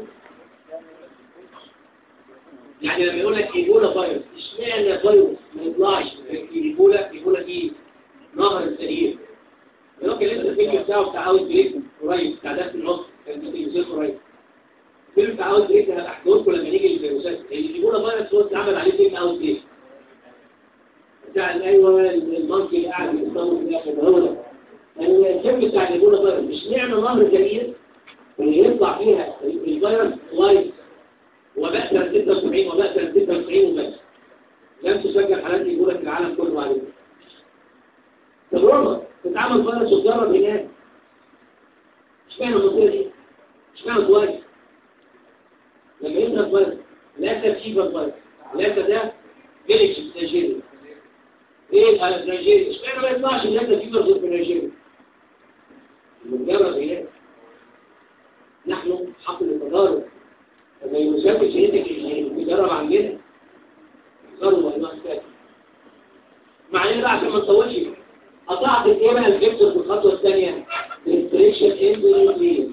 يعني لما يقول لك ايبولا فيروس اشمعنى فيروس ما يطلعش ايبولا ايبولا دي نهر السرير ولكن لسه الفيديو بتاعه بتاع اوت بريك قريب بتاع ده في النص كان في التلفزيون قريب الفيلم بتاع اوت بريك هبقى احكي لكم لما نيجي للفيروسات اللي بيقولوا فيروس هو اتعمل عليه فيلم اوت بريك بتاع ايوه المنكي اللي قاعد بيصور في الاخر هو ده يعني الفيلم بتاع اللي بيقولوا فيروس مش نعمل نهر كبير اللي يطلع فيها الفيروس لايف وباء سنه 76 وباء سنه 96 وبس لم تسجل حالات ايبولا في العالم كله عليه تجربه تتعمل فيروس وتجرب هناك اشمعنى المصيره دي اشمعنى كويس لما يضرب فيروس لا تركيبه فيروس لا ده فيليج في نيجيريا ايه على نيجيريا اشمعنى ما يطلعش لا تركيبه غير في نيجيريا المجرد هناك نحن حقل التجارب الفيروسات الجينيتك اللي بيجرب عندنا يحصلوا فيروسات معناه بقى عشان ما نطولش قطعت ايه بقى الفيكتور في الخطوه الثانيه ريستريكشن اندونيوكليز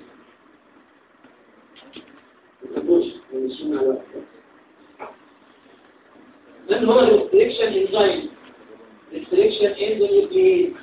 مش ماشيين على الوقت من هو ريستريكشن انزايم ريستريكشن اندونيوكليز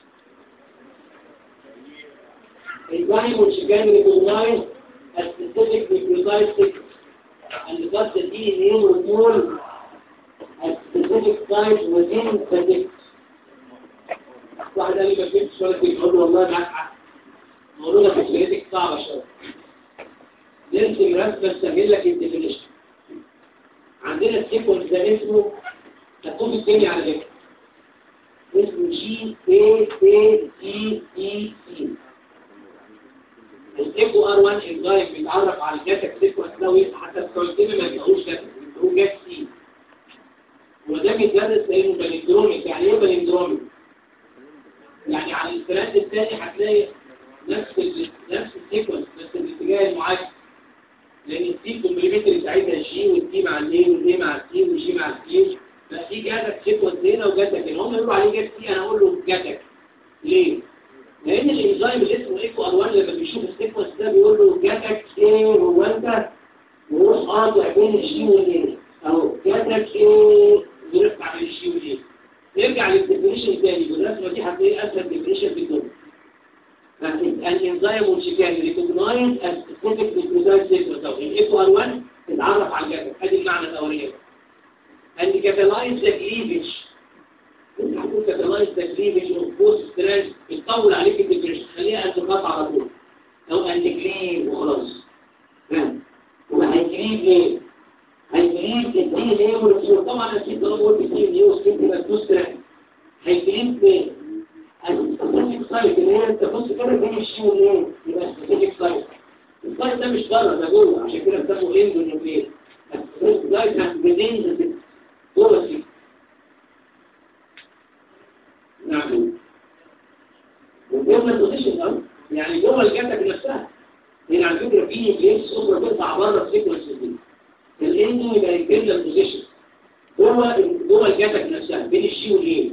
enzyme which can recognize a specific nucleotide sequence and thus the DNA will form at specific sites within the sequence واحد قال لي ما فهمتش ولا كده اقول له والله معاك حق الموضوع في شريتك صعبه شويه نرسم رسمه تسهل لك الديفينيشن عندنا السيكونس ده اسمه هتكون التاني على فكره اسمه جي اي اي سي اي سي الايكو ار 1 انزايم بيتعرف على الجاتك سيكونس ده حتى بتوع الكيمياء ما بيقولوش ده بيقولوا جات سي وده بيتدرس لانه بالندروميك يعني ايه بالندروميك يعني على الثلاث الثاني هتلاقي نفس ال نفس السيكونس بس الاتجاه المعاكس لان السي كومبليمنتري ساعتها جي والتي مع الاي والاي مع السي والجي مع السي بس في جاتك سيكونس هنا وجاتك هنا هم يقولوا عليه جات سي انا اقول له جاتك ليه؟ لان الانزيم اللي اسمه ايكو ار 1 لما بيشوف السيكونس ده بيقول له جاتك ايه هو انت ويروح قاطع بين الجي والاي اهو جاتك ايه بيرفع بين الجي والاي نرجع للديفينيشن تاني بالرسمه دي هتلاقي اسهل ديفينيشن في الدنيا الانزيم which can recognize a specific nucleotide sequence او الايكو ار 1 تتعرف على الجسد ادي المعنى الاولاني and catalyze the cleavage هتكون catalyze the cleavage of both strands بتطول عليك الديفينيشن خليها انتقاط على طول او انتكليف وخلاص فاهم وهيكليف ايه هيكليف الدي ان ايه والرسول طبعا اكيد طالما قلت الدي ان ايه وسكنت يبقى تو ستراند هيكليف ايه السبيسيفيك سايت اللي هي انت بص كده بين الشي والايه يبقى سبيسيفيك سايت السايت ده مش بره ده جوه عشان كده بتاخد اندونيوكليز السبيسيفيك سايت هتبدين جوه السي نعم وجوه البوزيشن اه يعني جوه الجسد نفسها هنا على فكره في نيوكليس اخرى بتطلع بره السيكونس دي الاندو يبقى يجيب لك بوزيشن جوه جوه الجسد نفسها بين الشي والايه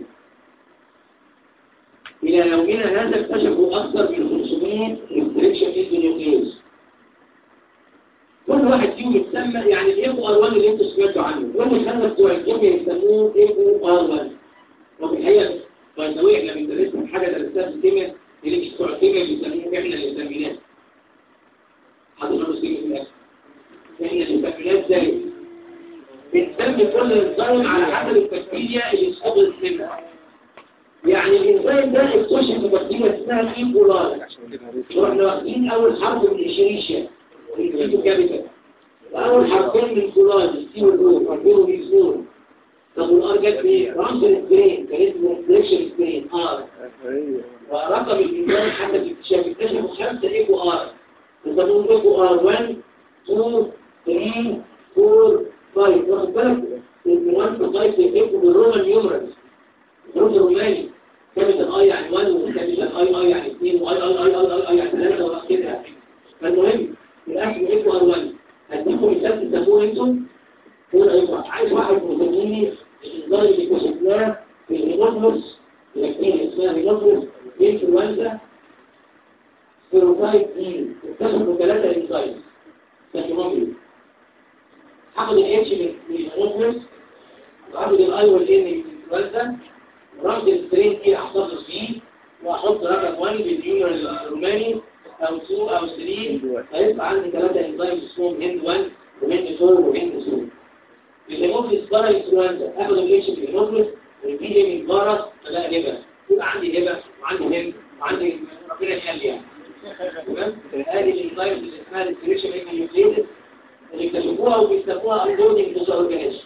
إلى يومنا هذا اكتشفوا أكثر من 500 ريستريكشن اندونيوكليز كل واحد واحد فيهم يتسمى يعني الايكو ار 1 اللي انتوا سمعتوا عنه هم خلنا بتوع الكيمياء يسموه ايكو ار 1 وفي الحقيقه باي ذا واي احنا بندرسها حاجه درستها في الكيمياء اللي مش بتوع الكيمياء بيسموه احنا اللي سميناه حاطين له سيجي في الاخر احنا اللي سميناه ازاي بنسمي كل انزيم على حسب البكتيريا اللي استخدمت منها يعني الانزيم ده اكتشف بكتيريا اسمها ايكولاي واحنا واخدين اول حرف من الشريشه الكيتو كابيتال واول حرفين من كولاي السي والاو حرفين والزور طب والار جت ايه؟ رمز السبرين كان اسمه ريفليكشن سبرين ار ورقم الانزيم حتى في اكتشاف اكتشفوا خمسه ايكو ار يسموهم ايكو ار 1 2 3 4 5 واخد بالك من 1 تو 5 يكتبوا بالرومان نيومرالز الرمز الروماني كابيتال اي يعني 1 وكابيتال اي اي يعني 2 واي اي اي اي اي يعني 3 وكده فالمهم الاكل ايكو ار 1 هديكم مثال تسموه انتم هنا ينفع عايز واحد مسميني الانذار اللي كشفناه في الهيموفلوس الاثنين اسمها هيموفلوس انفلونزا سيروتايب اي اكتشفوا ثلاثه انزايم تسموهم هاخد الاتش من الهيموفلوس وهاخد الاي والاي من الانفلونزا ورمز السترين ايه احتفظ بيه واحط رقم 1 باليونر الروماني او 2 او 3 هيبقى عندي ثلاثه انزيم اسمهم هند 1 وهند 4 وهند 2 الهيموفيلس بارا انفلونزا اخد الاتش في الهيموفيلس والبي دي من بارا لا هبه يبقى عندي هبه وعندي هند وعندي ربنا يخلي يعني تمام ادي الانزيم اللي اسمها الانسليشن ايكونيوكليتد اللي اكتشفوها وبيسموها اندودنج ديس اورجانيزم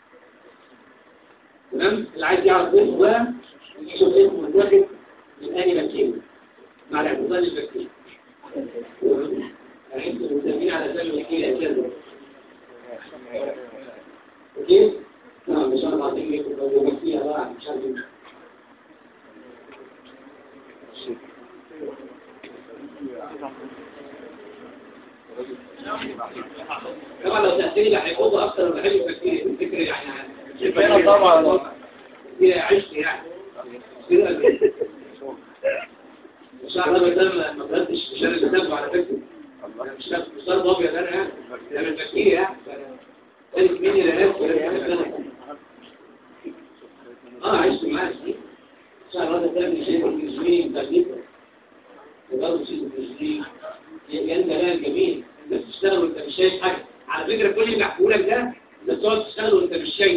تمام اللي عايز يعرف اسمه بقى يشوف اسمه متاخد من اني بكتيريا مع الاعتزال البكتيريا انتوا مسمين على اساس الوكيل اساسا اوكي نعم ان شاء الله بعدين لكم فيها بقى مش عارف طبعا لو تأثيري لا هيقوضوا اكتر من بحب البكتيريا الفكرة يعني طبعا هي عشت يعني مش عارف انا ما بدأتش في شارع الكتاب على فكرة انا مش مش ضرب ابيض انا يعني انا من بكتيريا يعني قالت مين اللي هياكل اه عشت معاه سنين شهر هذا تعمل شيء في الجسمين تقريبا وبرضه شيء في الجسمين انت لا جميل انت بتشتغل وانت مش شايف حاجه على فكره كل اللي بحكيه لك ده انت بتقعد تشتغل وانت مش شايف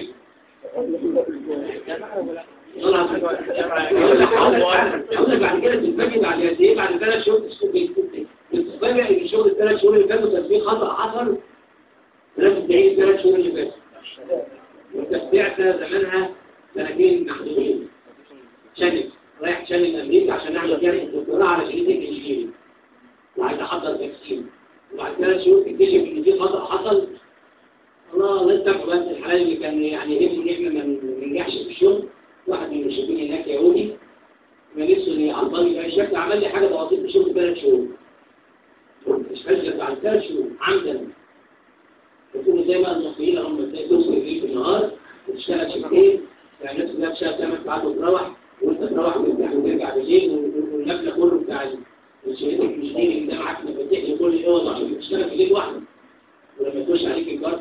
اقول لك بعد كده تتفاجئ بعد قد ايه بعد ثلاث شهور تتفاجئ ان الشغل الثلاث شهور اللي فاتوا كان فيه خطا حصل لازم تعيد الثلاث شهور اللي فاتوا وانت بعت زمانها سنتين محدودين شانل رايح شانل امريكا عشان اعمل جامعه الدكتوراه على شريط الانجليزي وعايز احضر تكسير وبعد ثلاث شهور تكتشف ان في خطا حصل الله الله يستر بس الحلال اللي كان يعني ابن ابن ما نجحش في الشغل واحد من المشرفين هناك يهودي ما نفسه ان يعطلي بقى الشكل عمل لي حاجه بسيطه في الشغل ثلاث شهور مش فاجئ بعد ثلاث شهور عمدا يكونوا زي ما المصريين هم ازاي توصل الليل في النهار وتشتغل شفتين يعني الناس كلها بتشتغل ثمان ساعات وتروح وانت تروح وترجع وترجع بالليل والمبلغ كله بتاع الشركه المشتري اللي ده معاك مفاتيح لكل يوم عشان تشتغل في الليل وحدك ولما يخش عليك الجرس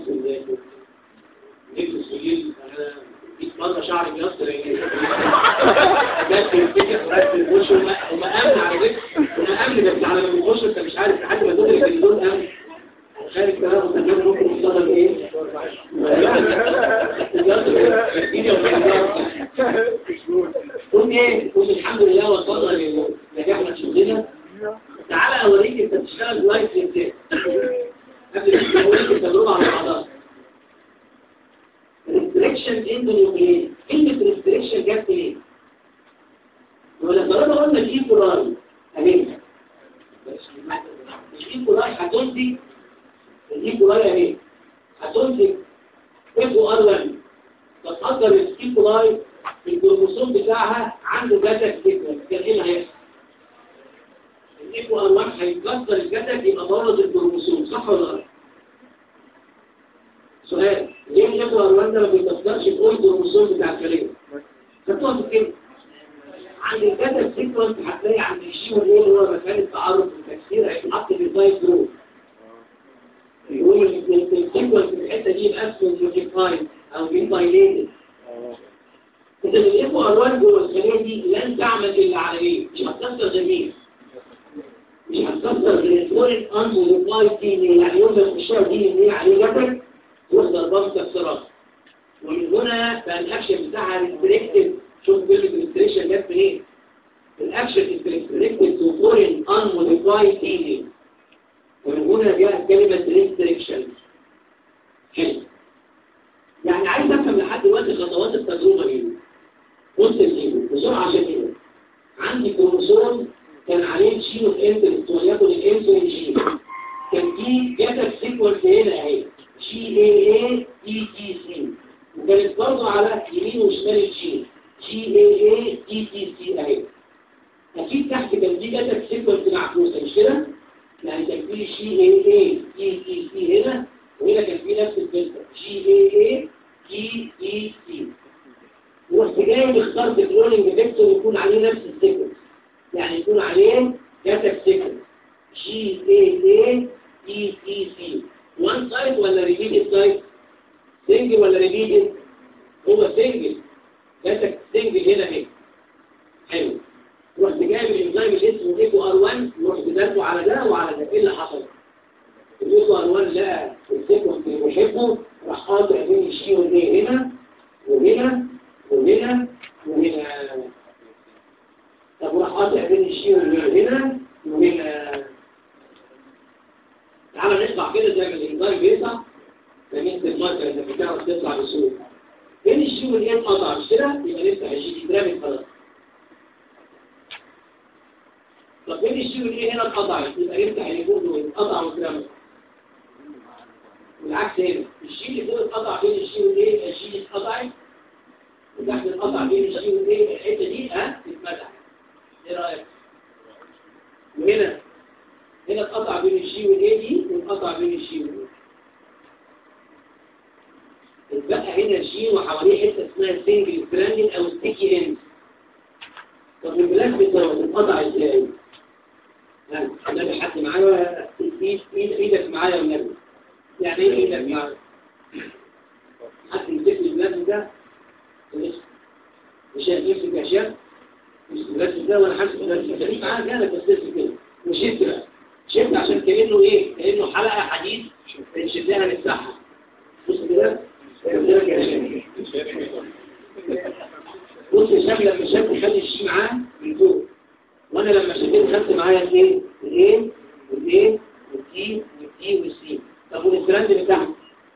نفس الليل انا 100 مره شعري بيصل جت في الفكره ورحت في الوش وما امن على فكره انا امن بس على ما بتخش انت مش عارف لحد ما تدرك ان دول امن خارج كلام وتنام ممكن يصدر ايه؟ قلت ايه؟ قلت الحمد لله وصلنا لنجاحنا في شغلنا تعالى اوريك انت بتشتغل لايف ازاي قبل ما اوريك التجربه على بعضها restriction endonuclease كلمة restriction جت ايه؟ ولا طالما قلنا الايكولاي امين الايكولاي هتنتج الايكولاي اهي هتنتج اف ار 1 فتقدر الايكولاي الكروموسوم بتاعها عنده جدك سيكونس كان ايه اللي هيحصل؟ الايكو ار 1 هيكسر الجدك يبقى بوظ الكروموسوم صح ولا لا؟ سؤال ليه الايكو ار 1 ده ما بيكسرش كل الكروموسوم بتاع الخليه؟ فتقعد كده عند الجدك سيكونس هتلاقي عند الشيء اللي هو مكان التعرض والتكسير هيتحط في الدايت جروب يقول يبقى اسمه موديفايد او بيبايليتد انت بالايكو ار1 جوه الخليه دي لن تعمل الا على ايه؟ مش هتكسر غير مين؟ مش هتكسر غير الفورين ان موديفايد دي يعني يوم الخشاء دي ان هي عليه جبل تروح ضربها مكسرات ومن هنا بقى الاكشن بتاعها ريستريكتد شوف كلمه ريستريكشن جت منين؟ الاكشن ريستريكتد تو فورين ان موديفايد دي ومن هنا جاءت كلمه ريستريكشن حلو يعني عايز افهم لحد دلوقتي خطوات التجربه دي بص الجيم بسرعه عشان كده عندي كروموسوم كان عليه جين اوف انترست وليكن الانسولين جين كان في جدك سيكونس هنا اهي جي اي اي تي تي سي وكانت برضه على يمين وشمال الجين جي اي اي تي تي سي اهي اكيد تحت كان في جدك سيكونس معكوسه مش كده؟ يعني كان في جي اي اي تي تي سي هنا وهنا كان في نفس الفلتر جي اي اي تي تي سي ورحت جاي مختار كلوننج فيكتور يكون عليه نفس السيكونس يعني يكون عليه كاتب سيكونس جي اي اي تي تي سي وان سايد ولا ريبيتد سايد سنجل ولا ريبيتد هو سنجل كاتب سنجل هنا اهي حلو رحت جايب الانزيم اللي اسمه ايكو ار 1 ورحت دلته على ده وعلى ده ايه اللي حصل؟ الايكو ار 1 لقى السيكونس اللي بيحبه راح قاطع بين الشي والايه هنا وهنا وهنا وهنا طب وراح قاطع بين الشي وهنا وهنا تعالى نطلع كده زي ما الانذار بيطلع فمين الماركر انك بتعرف تطلع بسهوله بين الشي والهي انقطع مش كده يبقى نفتح الشي اترمت خلاص طب بين الشي والهي هنا اتقطعت يبقى نفتح اللي فوق دول اتقطع واترمت والعكس هنا الشي اللي فوق اتقطع بين الشي والهي الشي اللي اتقطعت وتحت القطع بين الشي والهي الحته دي ها تتفتح ايه رايك وهنا هنا اتقطع بين الشي والاي دي وانقطع بين الشي والاي اتبقى هنا الشي وحواليه حته اسمها سنجل ستراندد او ستيكي اند طب البلاستيك دوت اتقطع ازاي؟ ها النبي حد معايا ايد ايدك معايا والنبي يعني ايه ايدك معايا؟ حد يمسك لي البلاستيك ده مش هيمسك اشياء مش البلاستيك ده وانا حاسس ان خليك معايا كده بس كده وشفت بقى شفت عشان كأنه ايه كأنه حلقة حديد بنشدها نفتحها بص كده بص شاف لما شاف خلي الشي معاه من فوق وانا لما شديت خدت معايا الايه الايه والايه والتي والتي والسي طب والستراند بتاعها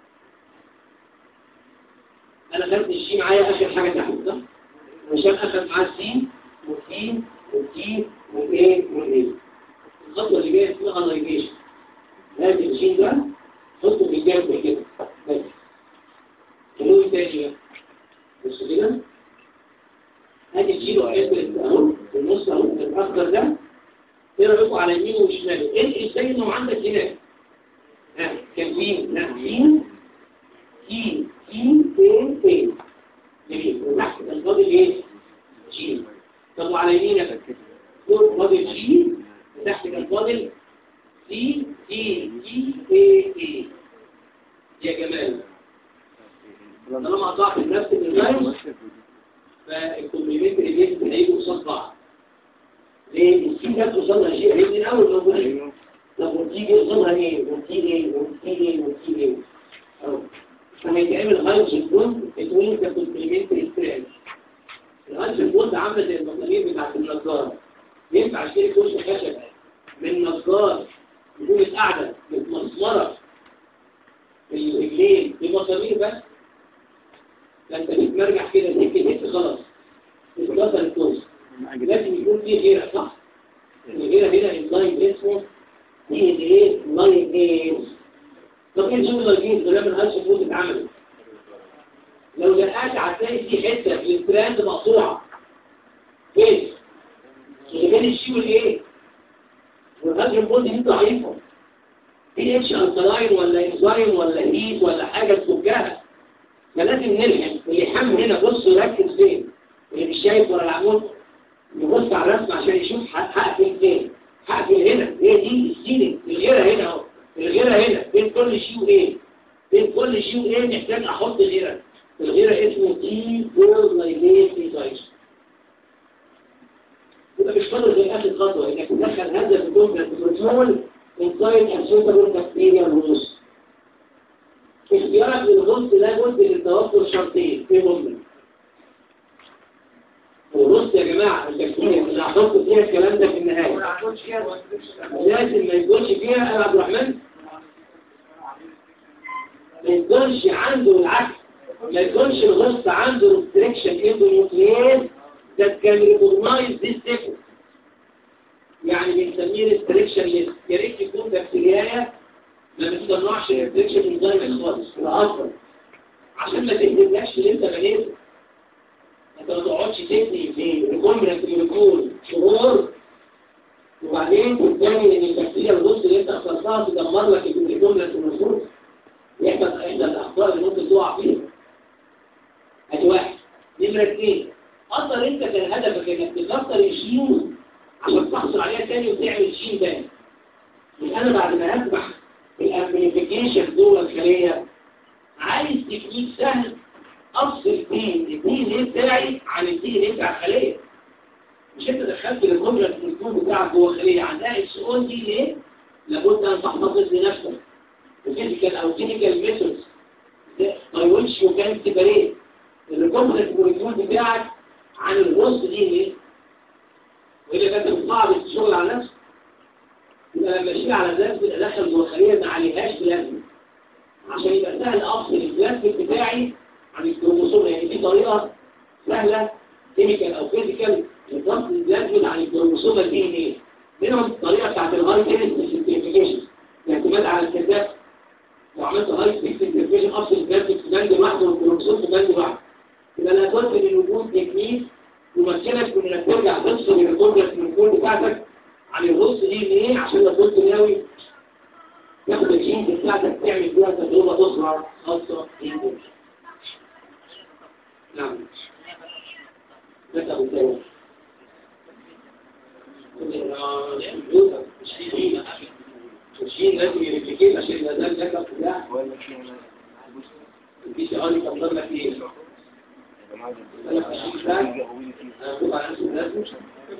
انا خدت الشي معايا اخر حاجه تحت صح وشاف اخد معاه السي والتي والتي والايه والايه الخطوة اللي جاية اسمها لايجيشن هذا الجين ده حطه في الجنب كده بس كلوه تاني بقى بص كده هذه الجين وحيد اهو في النص اهو الاخضر ده ايه رايكم على يمين وشمال ايه ازاي انه عندك هناك ها كان فين لا فين تي تي ايه ايه جميل وتحت كان فاضل ايه جين طب وعلى يمينك فوق فاضل جين تحت كان فاضل سي تي تي اي اي يا جمال طالما قطعت نفس النظام فالكومبليمنتري بيت هيجوا قصاد بعض ليه السي جت قصادها شيء هي من اول موجودين طب وتيجي قصادها ايه وتيجي ايه وتيجي ايه وتيجي ايه اهو فهيتعمل هايدج بوند بتوين كومبليمنتري ستريس الهايدج بوند عامله زي المسامير بتاعت النجار ينفع اشتري كرسي خشب من نجار يكون القعده متمسمره في الرجلين بمسامير بس ده انت بتمرجع كده سكه هيك خلاص اتكسر الكرسي لازم يكون فيه غيره صح؟ الغيره هنا اللاين اسمه دي ان ايه لاين ايه طب ايه شغل اللاين ده لما الهاش فوت اتعمل لو لقيت هتلاقي في حته في التراند مقطوعه فين؟ اللي بين الشي والايه والهاجم بولد دي ضعيفه في اتش انسلاين ولا انزايم ولا هيت ولا حاجه تفكها فلازم نلحم اللي يحم هنا بص يركز فين اللي مش شايف ولا العمود يبص على الرسم عشان يشوف هقفل فين هقفل هنا هي دي السيلينج الغيره هنا اهو الغيره هنا بين كل شيء وايه بين كل الجي ايه محتاج احط غيره الغيره اسمه تي فور لايليت انزايم يبقى مش فاضل غير اخر خطوه انك تدخل هذا الكونتنت بروتول انسايد اسيتابل بكتيريا الهوست اختيارك للهوست ده جزء للتوفر شرطين ايه هم وبص يا جماعه البكتيريا اللي هحط فيها الكلام ده في النهايه لازم ما يكونش فيها يا عبد الرحمن ما يكونش عنده العكس ما يكونش الغصب عنده restriction endonuclease that can recognize this difference يعني بنسميه restriction list يا ريت يكون بكتيريا ما بتصنعش restriction enzyme خالص الافضل عشان ما تهدملكش اللي انت بنيته انت ما تقعدش تبني في ريكومبرنت مولكيول شهور وبعدين تتجنن ان البكتيريا الغصب اللي انت اخترتها تدمر لك الريكومبرنت مولكيول يحدث احدى الاخطاء اللي ممكن تقع فيها ادي واحد نمرة اثنين اصلا انت كان هدفك انك تكسر الجين عشان تحصل عليها تاني وتعمل جين تاني مش انا بعد ما اذبح الامبليفيكيشن جوه الخليه عايز تكنيك سهل افصل بين الدي ان ايه بتاعي عن الدي ان ايه بتاع الخليه مش انت دخلت الجمله في الكود بتاعك جوه الخليه عندها اتس اون دي ان ايه لابد ان تحتفظ بنفسك وفيزيكال او كيميكال ميثودز ما يقولش وكان سيبريت الريكومبلكس مولكيول بتاعك عن الوسط دي ايه والا كانت صعب الشغل على نفسك يبقى لما اشيل على الناس ادخل جوه الخليه ما عليهاش بلازما عشان يبقى سهل افصل البلاستيك بتاعي عن الكروموسوم يعني دي طريقه سهله كيميكال او فيزيكال لفصل البلازميد عن الكروموسوم الدي ان ايه منهم الطريقه بتاعت الهاي تيست سنتريفيكيشن الاعتماد على الكثافه لو عملت هاي تيست سنتريفيكيشن افصل البلازميد في بند لوحده والكروموسوم في بند لوحده يبقى لا تنفذ الوجود تكنيك يمكنك من انك ترجع تفصل الكومبلكس من الكود بتاعتك عن النص دي ايه عشان لو كنت ناوي تاخد الجينز بتاعتك تعمل فيها تجربه اخرى خاصه بيك نعم ده ابو داوود الشين لازم يريبليكيت عشان يبقى ده الباك بتاعك في سؤال يفضل لك ايه؟ انا في الشين ده انا على نفس الناس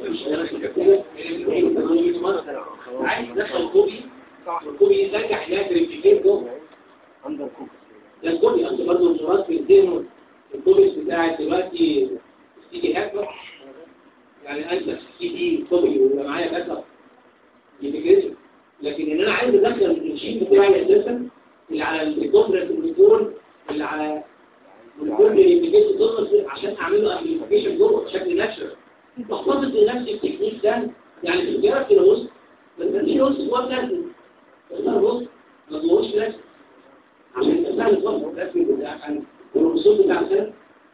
عايز تدخل كوبي الكوبي ينجح هناك ريبليكيت جوه ده الكوبي انت برضه المراد في الديمو الكوبي بتاعت دلوقتي تيجي هاكر يعني انت في دي كوبي ويبقى معايا باك اب يبقى لكن ان انا عايز ادخل الجين بتاعي اساسا اللي على الكومبريس الميكرون اللي على والكل يبقى ضمن عشان اعمل له ابلكيشن جوه بشكل ناتشرال بحفظت لنفسي التكنيك ده يعني في الجرس في الوسط بس في وسط هو لازم بس الوسط ما تدورش لازم عشان يبقى سهل الفصل لازم يبقى عشان الرسوم بتاع السنة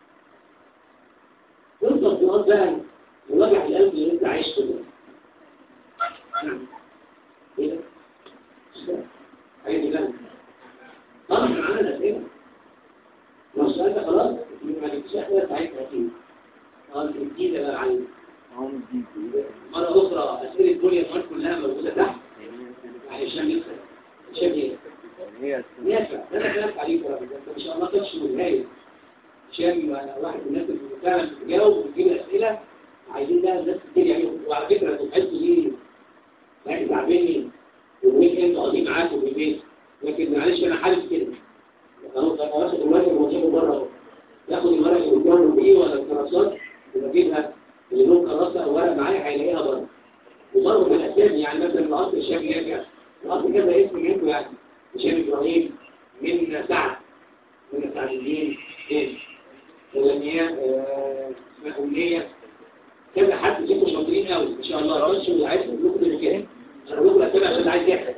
تفضل تقعد بقى ووجع القلب اللي انت عايش ده نعم ايه ده؟ عايز ده طبعا معانا الاسئله لو السؤال ده خلاص يبقى الاسئله بتاعتنا اكيد اه الجديده بقى عندي مرة أخرى أسئلة كل المواد كلها موجودة تحت علشان يسأل عشان ينفع أنا كلامك عليك إن شاء الله تمشي بالهاية عشان واحد من الناس اللي فعلا بتجاوب وتجيب أسئلة عايزين بقى الناس كتير يعملوا وعلى فكرة تبحثوا دي لكن تعبني والويك اند قاضي معاكم في البيت لكن معلش أنا حالف كده خلاص أنا واخد الواجب وجيبه بره ياخد الورق اللي قدامه بيه ولا الكراسات وبجيبها اللي له كراسة أو ورق معايا هيلاقيها بره وبرضه بالأسامي يعني مثلا الأصل الشام يرجع الأصل كذا اسم جنبه يعني هشام إبراهيم من سعد من سعد الدين إيه ولمياء اسمها أمنية كذا حد جيبوا شاطرين قوي إن شاء الله رش واللي عايز يقول لكم اللي كده أنا بقول لك كده عشان عايز يحرق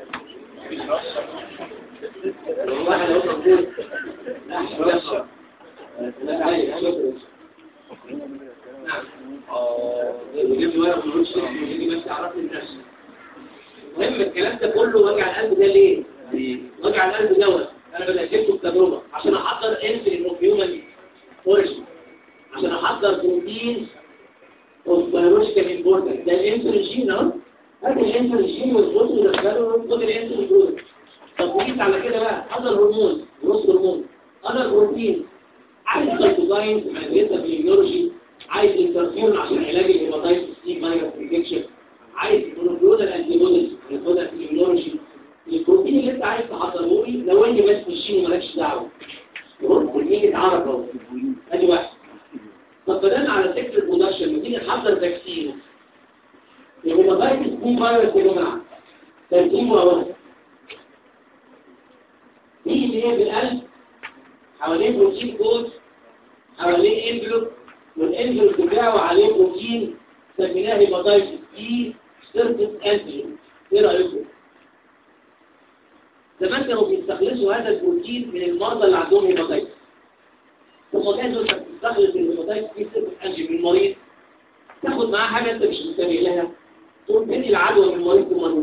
والله لو كنت لا عايز وجبت ورق ونقول شيء ويجي بس تعرف الناس المهم الكلام ده كله وجع القلب ده ليه؟ وجع القلب دوت انا بدأت بتجربة عشان احضر انسلين اوف هيومن اوريجن عشان احضر بروتين اوف بيولوجيكال امبورتنس ده الانسولين جين اهو هات الانسولين جين واظبطه ودخله وخد الانسولين جوه طب وجيت على كده بقى اذر هرمون نص هرمون اذر بروتين عايز سايتوكاين مادتها في البيولوجي عايز انترفيون عشان علاج الهيباتايتس سي فيروس انفكشن عايز مونوكلونال انتي بوديز هناخدها في البيولوجي البروتين اللي انت عايز تحضره لي لو انت بس مشين ومالكش دعوه والميجي اتعرف اهو ادي واحد طب بدلنا على سكر البرودكشن ما تيجي نحضر فاكسين الهيباتايتس سي فيروس يا جماعه ترتيبه اهو دي اللي هي بالقلب حواليه بروتين كود حواليه انفلوب والانفلوب بتاعه عليه بروتين سميناه هيباتايتس دي سيرفيس انتيجين ايه رايكم؟ زمان كانوا بيستخلصوا هذا البروتين من المرضى اللي عندهم هيباتايتس ثم كانوا تستخلص الهيباتايتس دي سيرفيس انتيجين من المريض تاخد معاه حاجه انت مش منتبه لها تقوم تدي العدوى من المريض للمريض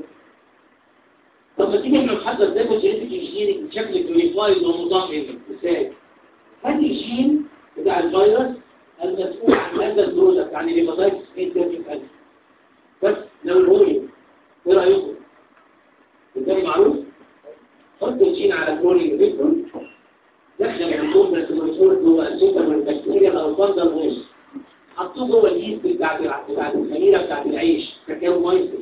طب ما تيجي احنا نحضر ده جينيتيك انجينيرنج بشكل كلوريفايد ومضامن ازاي؟ هات الجين بتاع الفيروس المسؤول عن هذا البرودكت عن الهيباتايتس انترفيك بس لو الهومي ايه رايكم؟ ازاي معروف؟ حط الجين على كلورين فيكتور دخل عندهم بس مسؤول جوه السوبر من البكتيريا او الفندل غوص حطوه جوه اليست بتاعت بتاعت الخميره بتاعت العيش كاكاو مايستر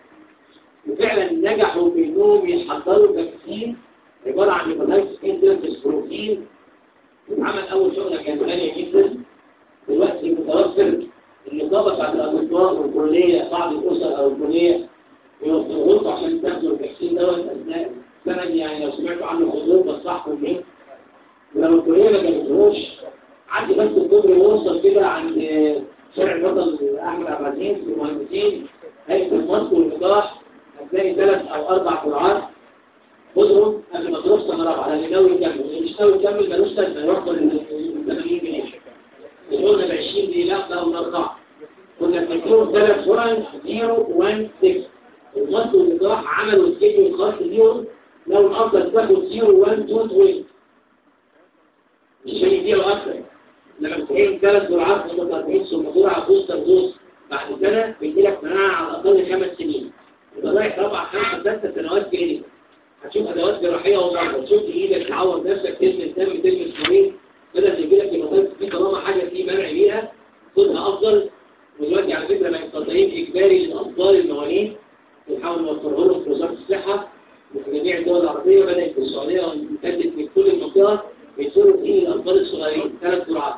وفعلا نجحوا في انهم يحضروا فاكسين عباره عن هيباتايتس انترفيس بروتين عمل اول شغله كانت غاليه جدا دلوقتي متوفر النقابه بتاعت الاطباء والكليه بعض الاسر او الكليه يوفروا عشان تاخدوا الفاكسين دوت اثناء السنه دي يعني لو سمعتوا عنه خدوه بصحكم ليه ولو الكليه ما جابتهوش عندي بس الكوبري وصل كده عند شارع البطل احمد عبد العزيز المهندسين هيئه المصر والمصالح هتلاقي ثلاث او اربع قرعات خدهم قبل ما تروح سنه رابعه لان ناوي يكمل اللي مش ناوي يكمل ملوش لازمه يوفر ال 80 جنيه قلنا ب 20 دي لا ده ونرجع كنا بنكتبهم ثلاث فرن 016 المصر والمصالح عملوا سكيدول خاص بيهم لو الافضل تاخد 012 مش هيديله اكتر لما بتعين ثلاث جرعات متقاطعين ثم جرعه بوستر دوز بعد سنه بيديلك مناعه على الاقل خمس سنين يبقى رايح رابع خمسه سته سنوات كلينيك هتشوف ادوات جراحيه ومرضى تشوف ايدك تعور نفسك تلمس دم تلمس مريض بدل ما يجيلك هيباتايتس دي طالما حاجه في منع ليها خدها افضل ودلوقتي على فكره بقى مصدرين اجباري للاطفال المواليد بنحاول نوفره لهم في وزاره الصحه وفي جميع الدول العربيه بدات في السعوديه وامتدت في كل المنطقه بيصيروا فيه للاطفال الصغيرين ثلاث جرعات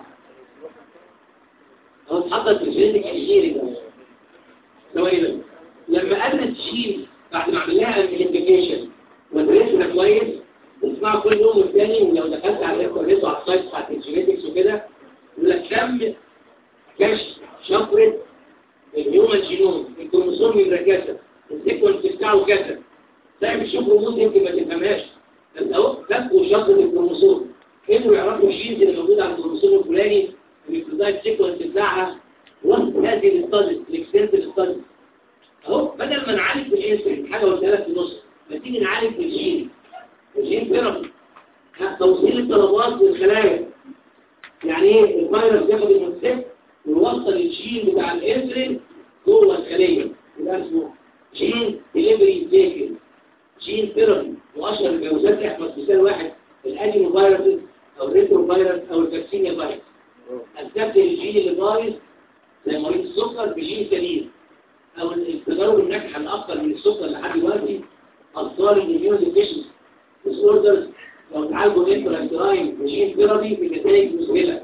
هو اتحضر في الجينيتك انجينيرنج ثواني بس لما قبل تشيل بعد ما عمل لها امبليفيكيشن ودرسنا كويس اسمعوا كل يوم والتاني ولو دخلت على الانترنت وعلى السايت بتاعت الجينيتكس وكده يقول لك كم كشف شفره الهيومن جينوم الكروموسوم من كذا السيكونس بتاعه كذا تعمل بتشوف رموز يمكن ما تفهمهاش بس اهو فكوا شفره الكروموسوم كانوا يعرفوا الجينز اللي موجوده على الكروموسوم الفلاني النيوكليوتايد سيكونس بتاعها وسط هذه الاستاديز الاكستنسيف ستاديز اهو بدل ما نعالج بالانسولين حاجه قلت لك في النص ما تيجي نعالج بالجين الجين ثيرابي توصيل الطلبات للخلايا يعني ايه الفيروس ياخد المنسك ويوصل الجين بتاع الانسولين جوه الخليه يبقى اسمه جين ديليفري فيكل جين ثيرابي واشهر الجوازات يحفظ مثال واحد الادينو فيروس او الريترو فيروس او الفاكسينيا فيروس استبدل الجين اللي بايظ زي مريض السكر بجين سليم او التجارب الناجحه الاكثر من السكر لحد دلوقتي اطفال الاميون ديفيشنسي ديسوردرز لو تعالجوا الانتراكتراين بجين ثيرابي بنتائج مذهله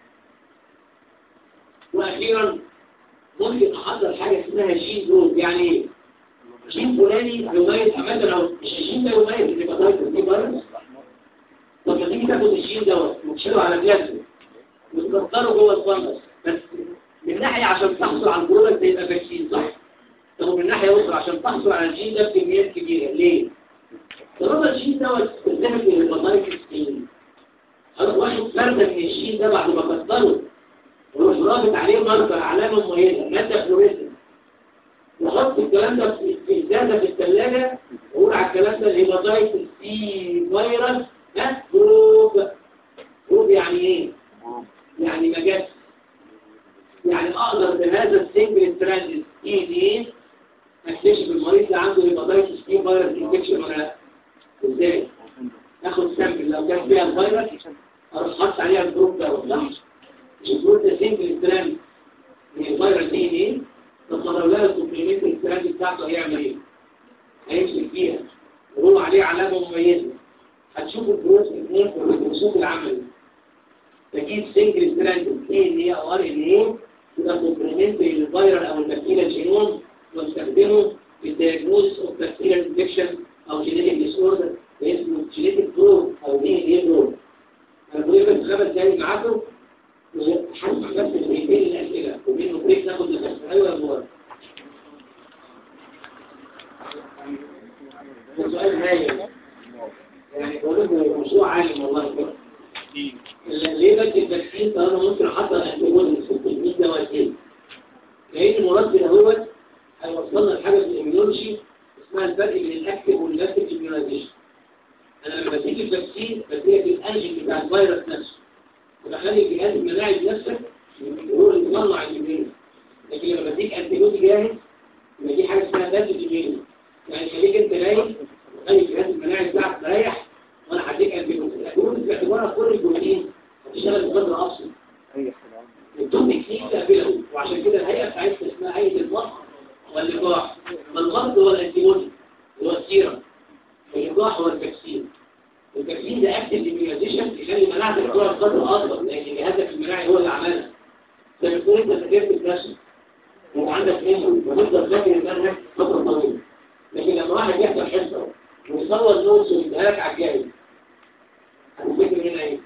واخيرا ممكن احضر حاجه اسمها جين جروب يعني ايه جين فلاني يميز مثلا لو مش الجين ده يميز الهيباتايتس دي فيروس طب لما تيجي تاخد الجين دوت وتشيله على بلازما وتكسره جوه الفنجس بس من ناحيه عشان تحصل على البرودكت يبقى فاكسين صح طب من ناحيه اخرى عشان تحصل على الجين ده بكميات كبيره ليه طالما الجين دوت استخدمت الهيباتايتس دي اروح واخد فرده من الجين ده بعد ما كسره ويروح رابط عليه ماركر علامه مميزه ماده فلوريسنت وحط الكلام ده في ازازه في الثلاجه واقول على الكلام ده الهيباتايتس سي فيروس ها جروب جروب يعني ايه؟ يعني ما جاتش يعني اقدر بهذا السنجل ستراند اي دي اكتشف المريض اللي عنده هيباتايتس سي فيروس انفكشن ولا لا ازاي حط عليها الجروب ده صح؟ مش الجروب ده سنجل ستراند من الفيروس دي ان ايه طب لو لقى الكومبلمنت ستراند بتاعته هيعمل ايه؟ هيمسك فيها وهو عليه علامه مميزه هتشوفوا الجروب اثنين في الرسوم العملي تجيب سنجل ستراند ايه ان ايه او ار ان ايه يبقى كومبلمنت للفيروس او البكتيريا الجينوم واستخدمه في الدياجنوز اوف بكتيريا انفكشن او جينيتك ديس اوردر اسمه جينيتك دور او دي ان ايه دور انا بقول لك خمس دقايق معاكم وحاسس بس بريكين الاسئله وبينه بريك ناخد نفس ايوه يا مبارك سؤال هايل يعني بقول لكم مشروع عالم والله كده ليه بدي التكفين طالما ممكن احضر انتيبودي 600 دواء لان المرض دوت هيوصلنا لحاجه في الاميونولوجي اسمها الفرق بين الاكتف والنيجاتيف اميونيزيشن انا لما بديك الفاكسين بديك الانجين بتاع الفيروس نفسه وبخلي الجهاز المناعي بنفسك هو اللي يطلع الاميون لكن لما بديك انتيبودي جاهز يبقى دي حاجه اسمها نيجاتيف اميون يعني خليك انت نايم وخلي الجهاز المناعي بتاعك مريح وانا هديك انتيبودي الانتيبودي باعتبارها كل البروتين هتشتغل بقدر اقصى الدوم كتير تقبله وعشان كده الهيئه بتاعتنا اسمها هيئه المخ واللقاح والمرض هو الانتيبودي هو السيرم اللقاح هو التكسير التكسير ده اكتف اميونيزيشن يخلي مناعتك تقع بقدر اكبر لان جهازك المناعي هو اللي عملها فبتكون انت ذاكرت بنفسك وعندك منه وتفضل فاكر المنهج فتره طويله لكن لما واحد يحضر حصه ويصور نوتس ويديها لك على الجاي هتفتكر هنا ايه؟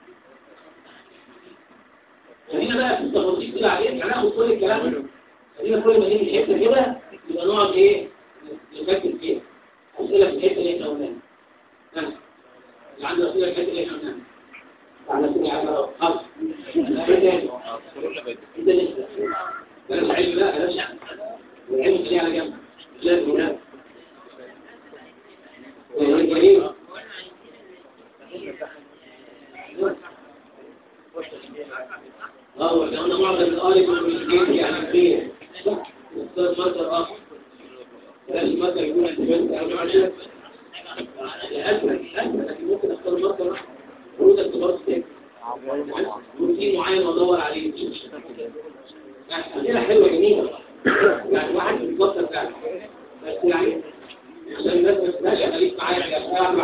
خلينا بقى في التفاصيل كده عليه هناخد كل الكلام ده خلينا كل ما نيجي حته كده يبقى نقعد ايه نركز فيها اسئله في الحته اللي احنا قلناها ها اللي عنده اسئله في الحته اللي احنا قلناها على سوري على خلاص انت لسه بلاش علم لا بلاش العلم خليه على جنب لازم لا جميل اه وكان معظم الآلة والمسجد يعني فيه صح مختار مصدر آخر لازم مصدر يكون أنت بنت أو عشان لأسف لأسف لكن ممكن أختار مصدر آخر فروض اختبارات تاني روتين معين وأدور عليه أسئلة حلوة جميلة يعني واحد بيفكر فعلا بس يعني عشان الناس ما تبقاش خليك معايا يا أخويا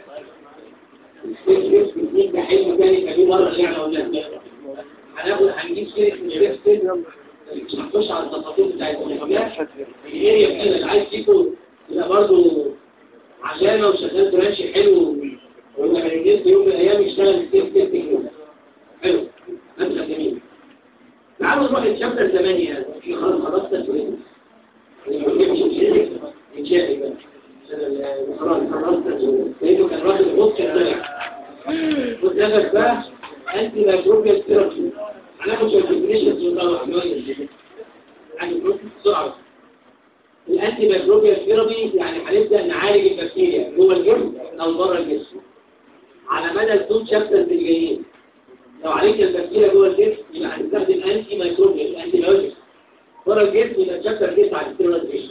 السبيس ده حلو تاني كان مرة اللي احنا قلناها هناخد هنجيب سيرة من السبيس مش هنخش على التفاصيل بتاعت الحاجات الاريا كده اللي عايز فيكم يبقى برضه عشانه وشغال برانشي حلو ويبقى من الجنس يوم من الايام يشتغل السيف سيف كده حلو مبلغ جميل تعالوا نروح للشابتر 8 في خلاص خلاص تسويق مش مش انشائي بقى خلاص خلاص تسويق لانه كان راجل بص كان طلع وتنفس بقى انتي مايكروبيال ثيرابي هناخد شويه ديفينيشنز وطبعا يعني بسرعه الانتي مايكروبيال ثيرابي يعني هنبدا نعالج البكتيريا جوه الجسم او بره الجسم على مدى التو شابترز اللي جايين لو عالجت البكتيريا جوه الجسم يبقى هنستخدم انتي مايكروبيال انتي بايوتكس بره الجسم يبقى شابتر 9 على الستيرويد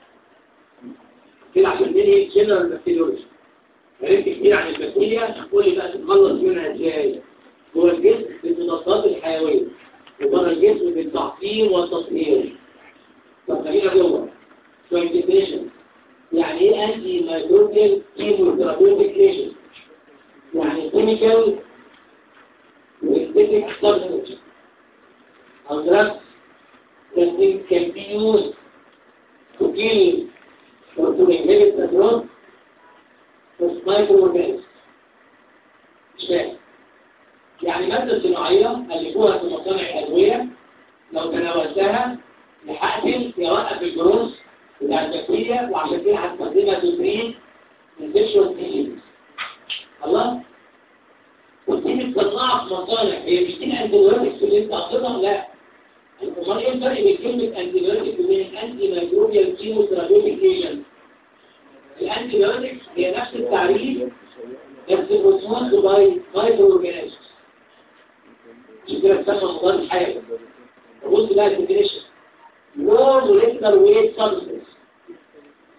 كده عشان ننهي جنرال بكتيريولوجي عرفت كتير عن البكتيريا قول لي بقى تتخلص منها ازاي جوه الجسم بالمضادات الحيويه وبره الجسم بالتعقيم والتطهير طب خلينا جوه شويه ديفينيشن يعني ايه انتي مايكروبيال كيموثيرابيوتيك ايجنت يعني كيميكال وإستيتيك سبستنس أو drugs that can be used to kill or to inhibit the growth of microorganisms. مش فاهم يعني مادة صناعية ألفوها في مصانع الأدوية لو تناولتها يحقن يوقف الجروث بتاع البكتيريا وعشان كده هتستخدمها تدريب انفكشن ديزيز الله ودي متصنعة في مصانع هي مش دي الانتيبيوتكس اللي انت قصدها لا امال ايه الفرق بين كلمة انتيبيوتكس وبين الانتي مايكروبيال كيموثيرابيوتيك ايجنت الانتيبيوتكس هي نفس التعريف بس بروتوز باي مايكرو اورجانيزمز مش كده بتسمى مضاد حيوي بص بقى الديفينيشن low molecular weight substance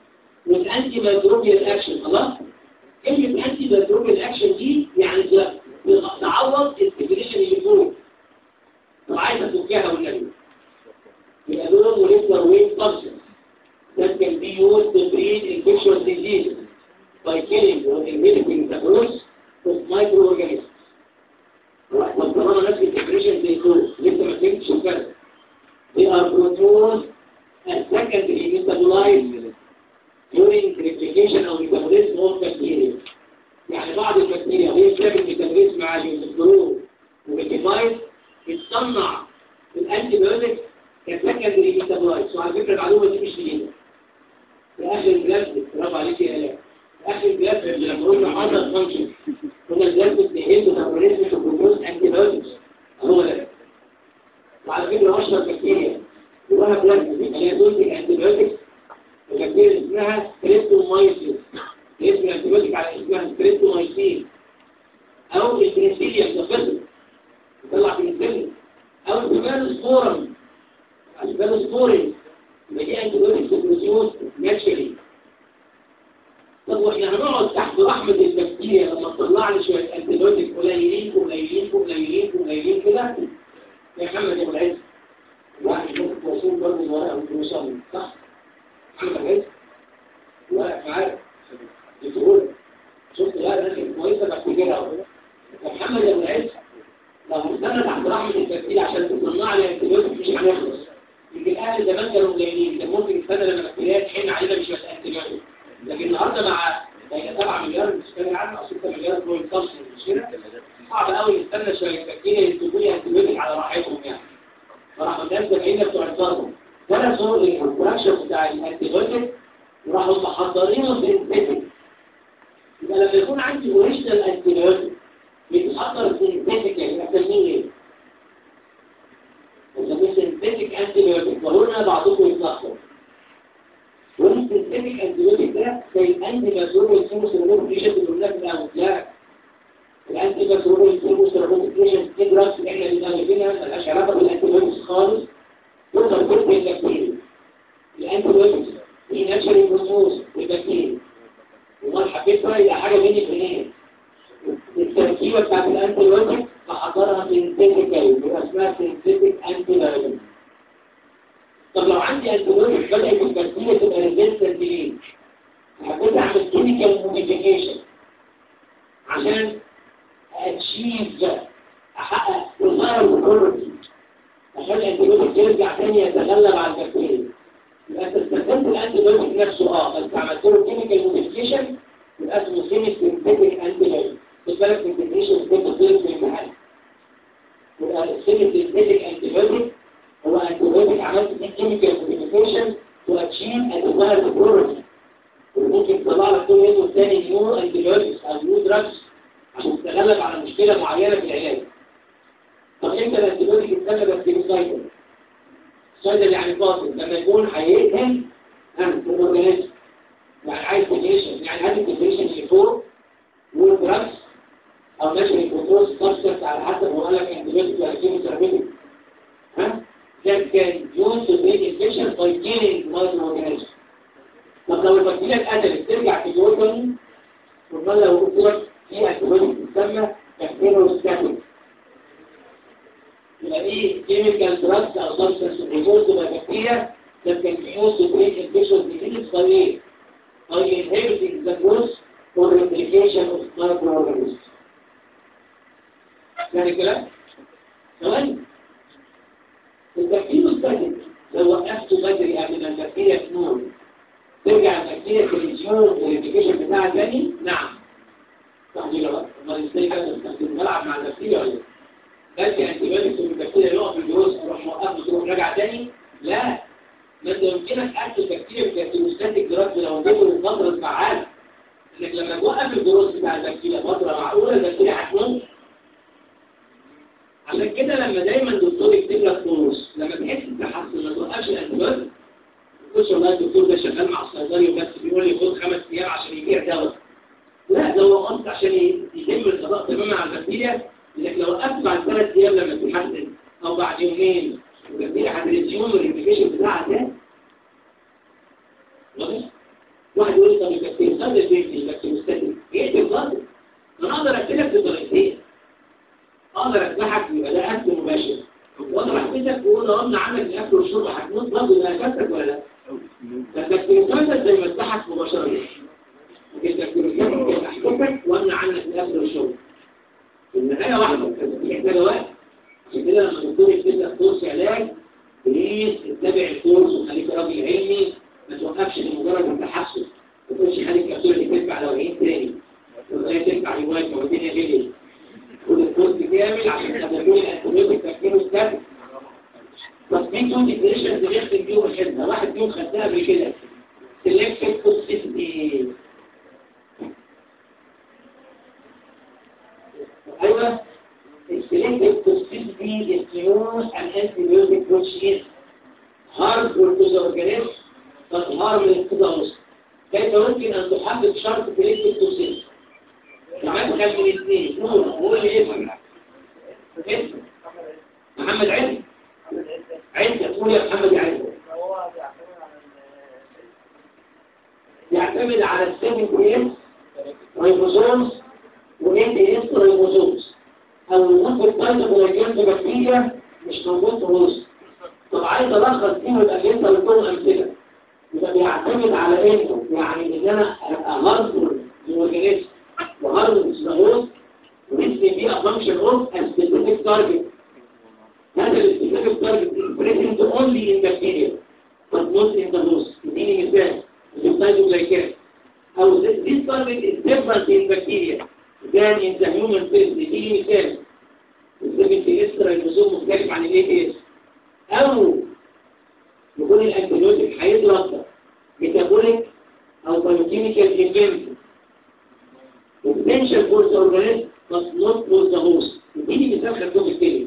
with antimicrobial action خلاص كلمة antimicrobial action دي يعني ده تعوض الديفينيشن اللي فوق طب عايز افكها والنبي يبقى دول موليكولار ويت سبستنس that can be used to treat infectious diseases by killing or inhibiting the growth of microorganisms. وطالما نفس الديفينيشن زي دول لسه ما فهمتش الفرق. They are produced as secondary metabolized during replication or metabolism of bacteria. يعني بعض البكتيريا وهي بتعمل ميتابوليزم عالي وتجرو وبالديفايس بتصنع الانتي بايوتيك كسكندري ميتابولايتس وعلى فكره المعلومه دي مش جديده في اخر الجلد برافو عليك يا الاء في اخر الجلد لما قلنا حصل فانكشن قلنا الجلد بتهيد ميتابوليزم وبروبوز انتي بايوتكس هو ده وعلى فكره اشهر بكتيريا جواها بلازما اللي هي تنتج انتي بايوتكس البكتيريا اسمها ستريبتومايسيس اسم الانتيبيوتيك على اسمها ستريبتومايسين او البنسيليا التفصل يطلع بنسيليا او البيبالوسبورم البيبالوسبورين يبقى دي انتيبيوتيك بروديوس ناتشرالي طب واحنا هنقعد تحت رحمة البكتيريا لما تطلع لي شوية انتيبيوتيك قليلين قليلين قليلين قليلين كده يا محمد يا ابو العز واحد ممكن توصل برضه الورقة وتوصل صح؟ محمد ابو العز الورقة معاك بتقول شفت بقى الناس الكويسه بفتكرها يا محمد يا ابو العز لو هستنى تحت رحمه البكتيريا عشان تصنع لي انتيبيوتيك مش هنخلص يمكن اهل زمان كانوا قليلين كان ممكن يستنى لما البكتيريا تحن علينا مش بس انتيبيوتيك لكن النهارده مع بين 7 مليار بتتكلم عنه او 6 مليار بوينت خمسة مش كده صعب قوي نستنى شويه بكتيريا ينتجوا لي انتيبيوتيك على راحتهم يعني فراحوا الناس دافعين بتوع الضرب درسوا البرودكشن بتاع الانتيبيوتيك وراحوا محضرينه سينثيتيك يبقى لما يكون عندي اوريجينال انتيبيوتيك بيتحضر سينثيتيك يعني اسميه ايه؟ بسميه سينثيتيك انتيبيوتيك وهنا بعضكم يتلخبط والسينثيتيك انتيبيوتيك ده زي الانتي باسورال سيموسيرابول فيشن اللي قلناه في الاول لا الانتي باسورال سيموسيرابول فيشن دي دراجز اللي احنا بنعملها مالهاش علاقه بالانتيبيوتكس خالص تقدر تقتل البكتيريا الانتيبيوتكس دي ناتشرال بروسوس للبكتيريا وما حبيتها هي حاجه بيني وبينين التركيبه بتاعت الانتيبيوتيك بحضرها سينثيتيكال بيبقى اسمها سينثيتيك انتيبيوتيك طب لو عندي انتيبيوتيك بدأت البكتيريا تبقى ريزيستنت ليه؟ حبيت اعمل كيميكال موديفيكيشن عشان اتشيف احقق ريزاير بروبرتي عشان الانتيبيوتيك يرجع تاني يتغلب على البكتيريا يبقى انت استخدمت الانتيبيوتيك نفسه اه بس عملت له كيميكال موديفيكيشن يبقى اسمه سيمي سينثيتيك انتيبيوتيك خد بالك من الديفينيشن ده بتصير في الامتحان يبقى السيمي سينثيتيك انتيبيوتيك هو انتيبيوتيك عملت فيه كيميكال موديفيكيشن تو اتشيف الديزايرد بروبرتي وممكن تطلع لك كل يوم تاني نيو انتيبيوتكس او نيو دراجز عشان تتغلب على مشكله معينه في العلاج طب امتى الانتيبيوتيك يتسمى بكتيريسايدر سايدر يعني فاصل لما يكون هيقتل الاورجانيزم يعني عايز كونديشن يعني هذه الكونديشن اللي فوق والدراجز او ماشي الكنترول سبستنس على حسب هو قال لك انتيبيوتيك ولا كيموثيرابيوتيك ها that can use to make infection by killing microorganisms طب لو البكتيريا اتقتلت ترجع في الوطن ثم لو قلت لك في انتيبيوتيك تسمى بكتيروستاتيك يبقى دي كيميكال دراجز او سبستنس ريزولت باي بكتيريا that can be used to treat infectious diseases by ايه؟ by inhibiting the growth or replication of microorganisms. يعني الكلام؟ ثواني البكتيروستاتيك لو وقفته بدري قبل ما البكتيريا تموت ترجع البكتيريا في الجيون والانتيكيشن بتاعها تاني نعم صح دي غلط امال ازاي بقى نستخدم نلعب مع البكتيريا ولا بدي انتيبيوتكس البكتيريا يقف في الجلوس تروح موقفه تروح راجع تاني لا ما انت يمكنك اكل البكتيريا بكتيروستاتيك دراجز لو اديته فتره فعاله انك لما توقف الجلوس بتاع البكتيريا فتره معقوله البكتيريا هتموت عشان كده لما دايما الدكتور يكتب لك كورس لما تحس بتحسن ما توقفش الانتيبيوتكس مش والله الدكتور ده شغال مع الصيدلي وبس بيقول لي خد خمس ايام عشان يبيع دواء لا ده هو قصد عشان يتم القضاء تماما على البكتيريا لكن لو وقفت بعد ثلاث ايام لما تتحسن او بعد يومين البكتيريا هتريزيوم الريبليكيشن بتاعها تاني واضح؟ واحد يقول لي طب البكتيريا صدر بيتي البكتيريا يقتل برضه انا اقدر اقتلك بطريقتين اقدر اذبحك يبقى ده اكل مباشر وانا حبيتك وانا غمنا عنك الاكل والشرب هتموت برضه يبقى اكلتك ولا لا؟ فالبكتيريوفاج زي ما اذبحك مباشره البكتيريوفاج احبك وامنع عنك الاكل والشرب النهايه واحده بس محتاجه وقت عشان كده لما الدكتور يكتب لك كورس علاج بليز اتبع الكورس وخليك راجل علمي ما توقفش لمجرد التحسن ما تقولش خلي الكبسوله دي تنفع لو عين تاني وهي تنفع يومين او الدنيا غليت خد الكورس كامل عشان تدخل الانتيبيوتيك تفكيره الثابت بس في تو ديفينيشنز بنختم فيهم الحته واحد فيهم خدناها قبل كده سيلكتيف توكسيسيتي ايوه السيلكتيف توكسيسيتي is used an antibiotic which is harmful to the organism but harmless to the host كيف يمكن ان تحدد شرط سيلكتيف توكسيسيتي مدخل من الاثنين نور هو اللي اسم اسم محمد عز عز تقول يا محمد عز يعتمد على السيفن كريمز ريبوزومز وإن إس ريبوزومز أو ممكن تايتوكولايكينز بكتيريا مش موجود في الوسط طب عايز ألخص فيه يبقى أنت لكم أمثلة يبقى بيعتمد على إنه يعني إن أنا أبقى هارفر للأورجانيزم وهارفر للسلاغوز ونسمي بيه أفانكشن أوف سبيسيفيك تارجت هذا السبيسيفيك تارجت is present only in bacteria but not in the host اديني مثال السايتوكلايكين أو this target is different in bacteria than in the human cells اديني مثال السبب في إسرا النزوم مختلف عن الاي اس أو يكون الانتيبيوتيك هيضرب ميتابوليك أو بايوكيميكال ايفنت potential for the organism but not for the host اديني مثال خدوه التاني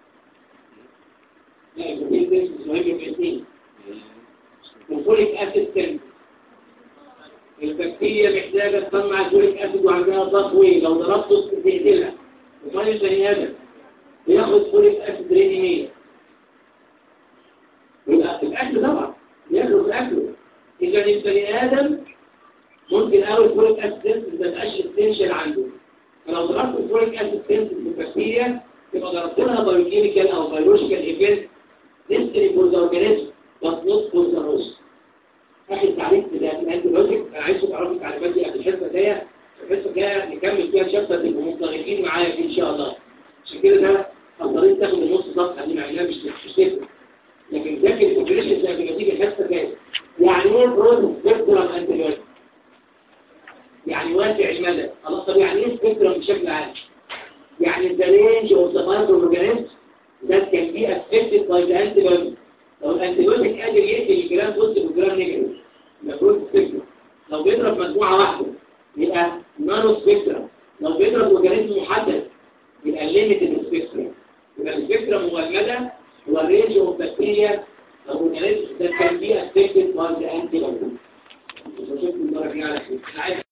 لا البروتين ده مهم في الاثنين الفوليك اسيد سيل البكتيريا محتاجة تصنع الفوليك اسيد وعندها ضغط وين لو ضربته تقتلها وصار البني ادم بياخد فوليك اسيد ريدي 100 يبقى الاكل طبعا بياكله في اكله اذا البني ادم ممكن اول فوليك اسيد ما تبقاش اسينشال عنده فلو ضربت الفوليك اسيد سيل في البكتيريا تبقى ضربت لها بايوكيميكال او بيولوجيكال ايفنت نستري فور ذا اورجانيزم بس نوت فور ذا هوست اخر تعريف الانتيبيوتيك انا عايزكم تعرفوا التعريفات دي قبل الحصه الجايه الحصه الجايه نكمل فيها الشابتر تبقوا منطلقين معايا فيه ان شاء الله عشان كده ده افضلين تاخد النص صفحه دي معناها مش مش تفرق لكن ذاكر الكوبريشن زي ما تيجي الحصه الجايه يعني ايه برود سبيكترم انتيبيوتيك يعني واسع المدى خلاص طب يعني ايه سبيكترم بشكل عام يعني the range of the microorganisms that can be affected by the antibiotic لو الانتيبيوتيك قادر يقتل الجرام بوزيتيف والجرام نيجاتيف يبقى برود سبيكترم لو بيضرب مجموعه واحده يبقى نانو سبيكترم لو بيضرب اورجانيزم محدد يبقى ليميتد سبيكترم يبقى السبيكترم هو المدى هو الرينج اوف بكتيريا او اورجانيزم that can be affected by the antibiotic. شكرا لك على خير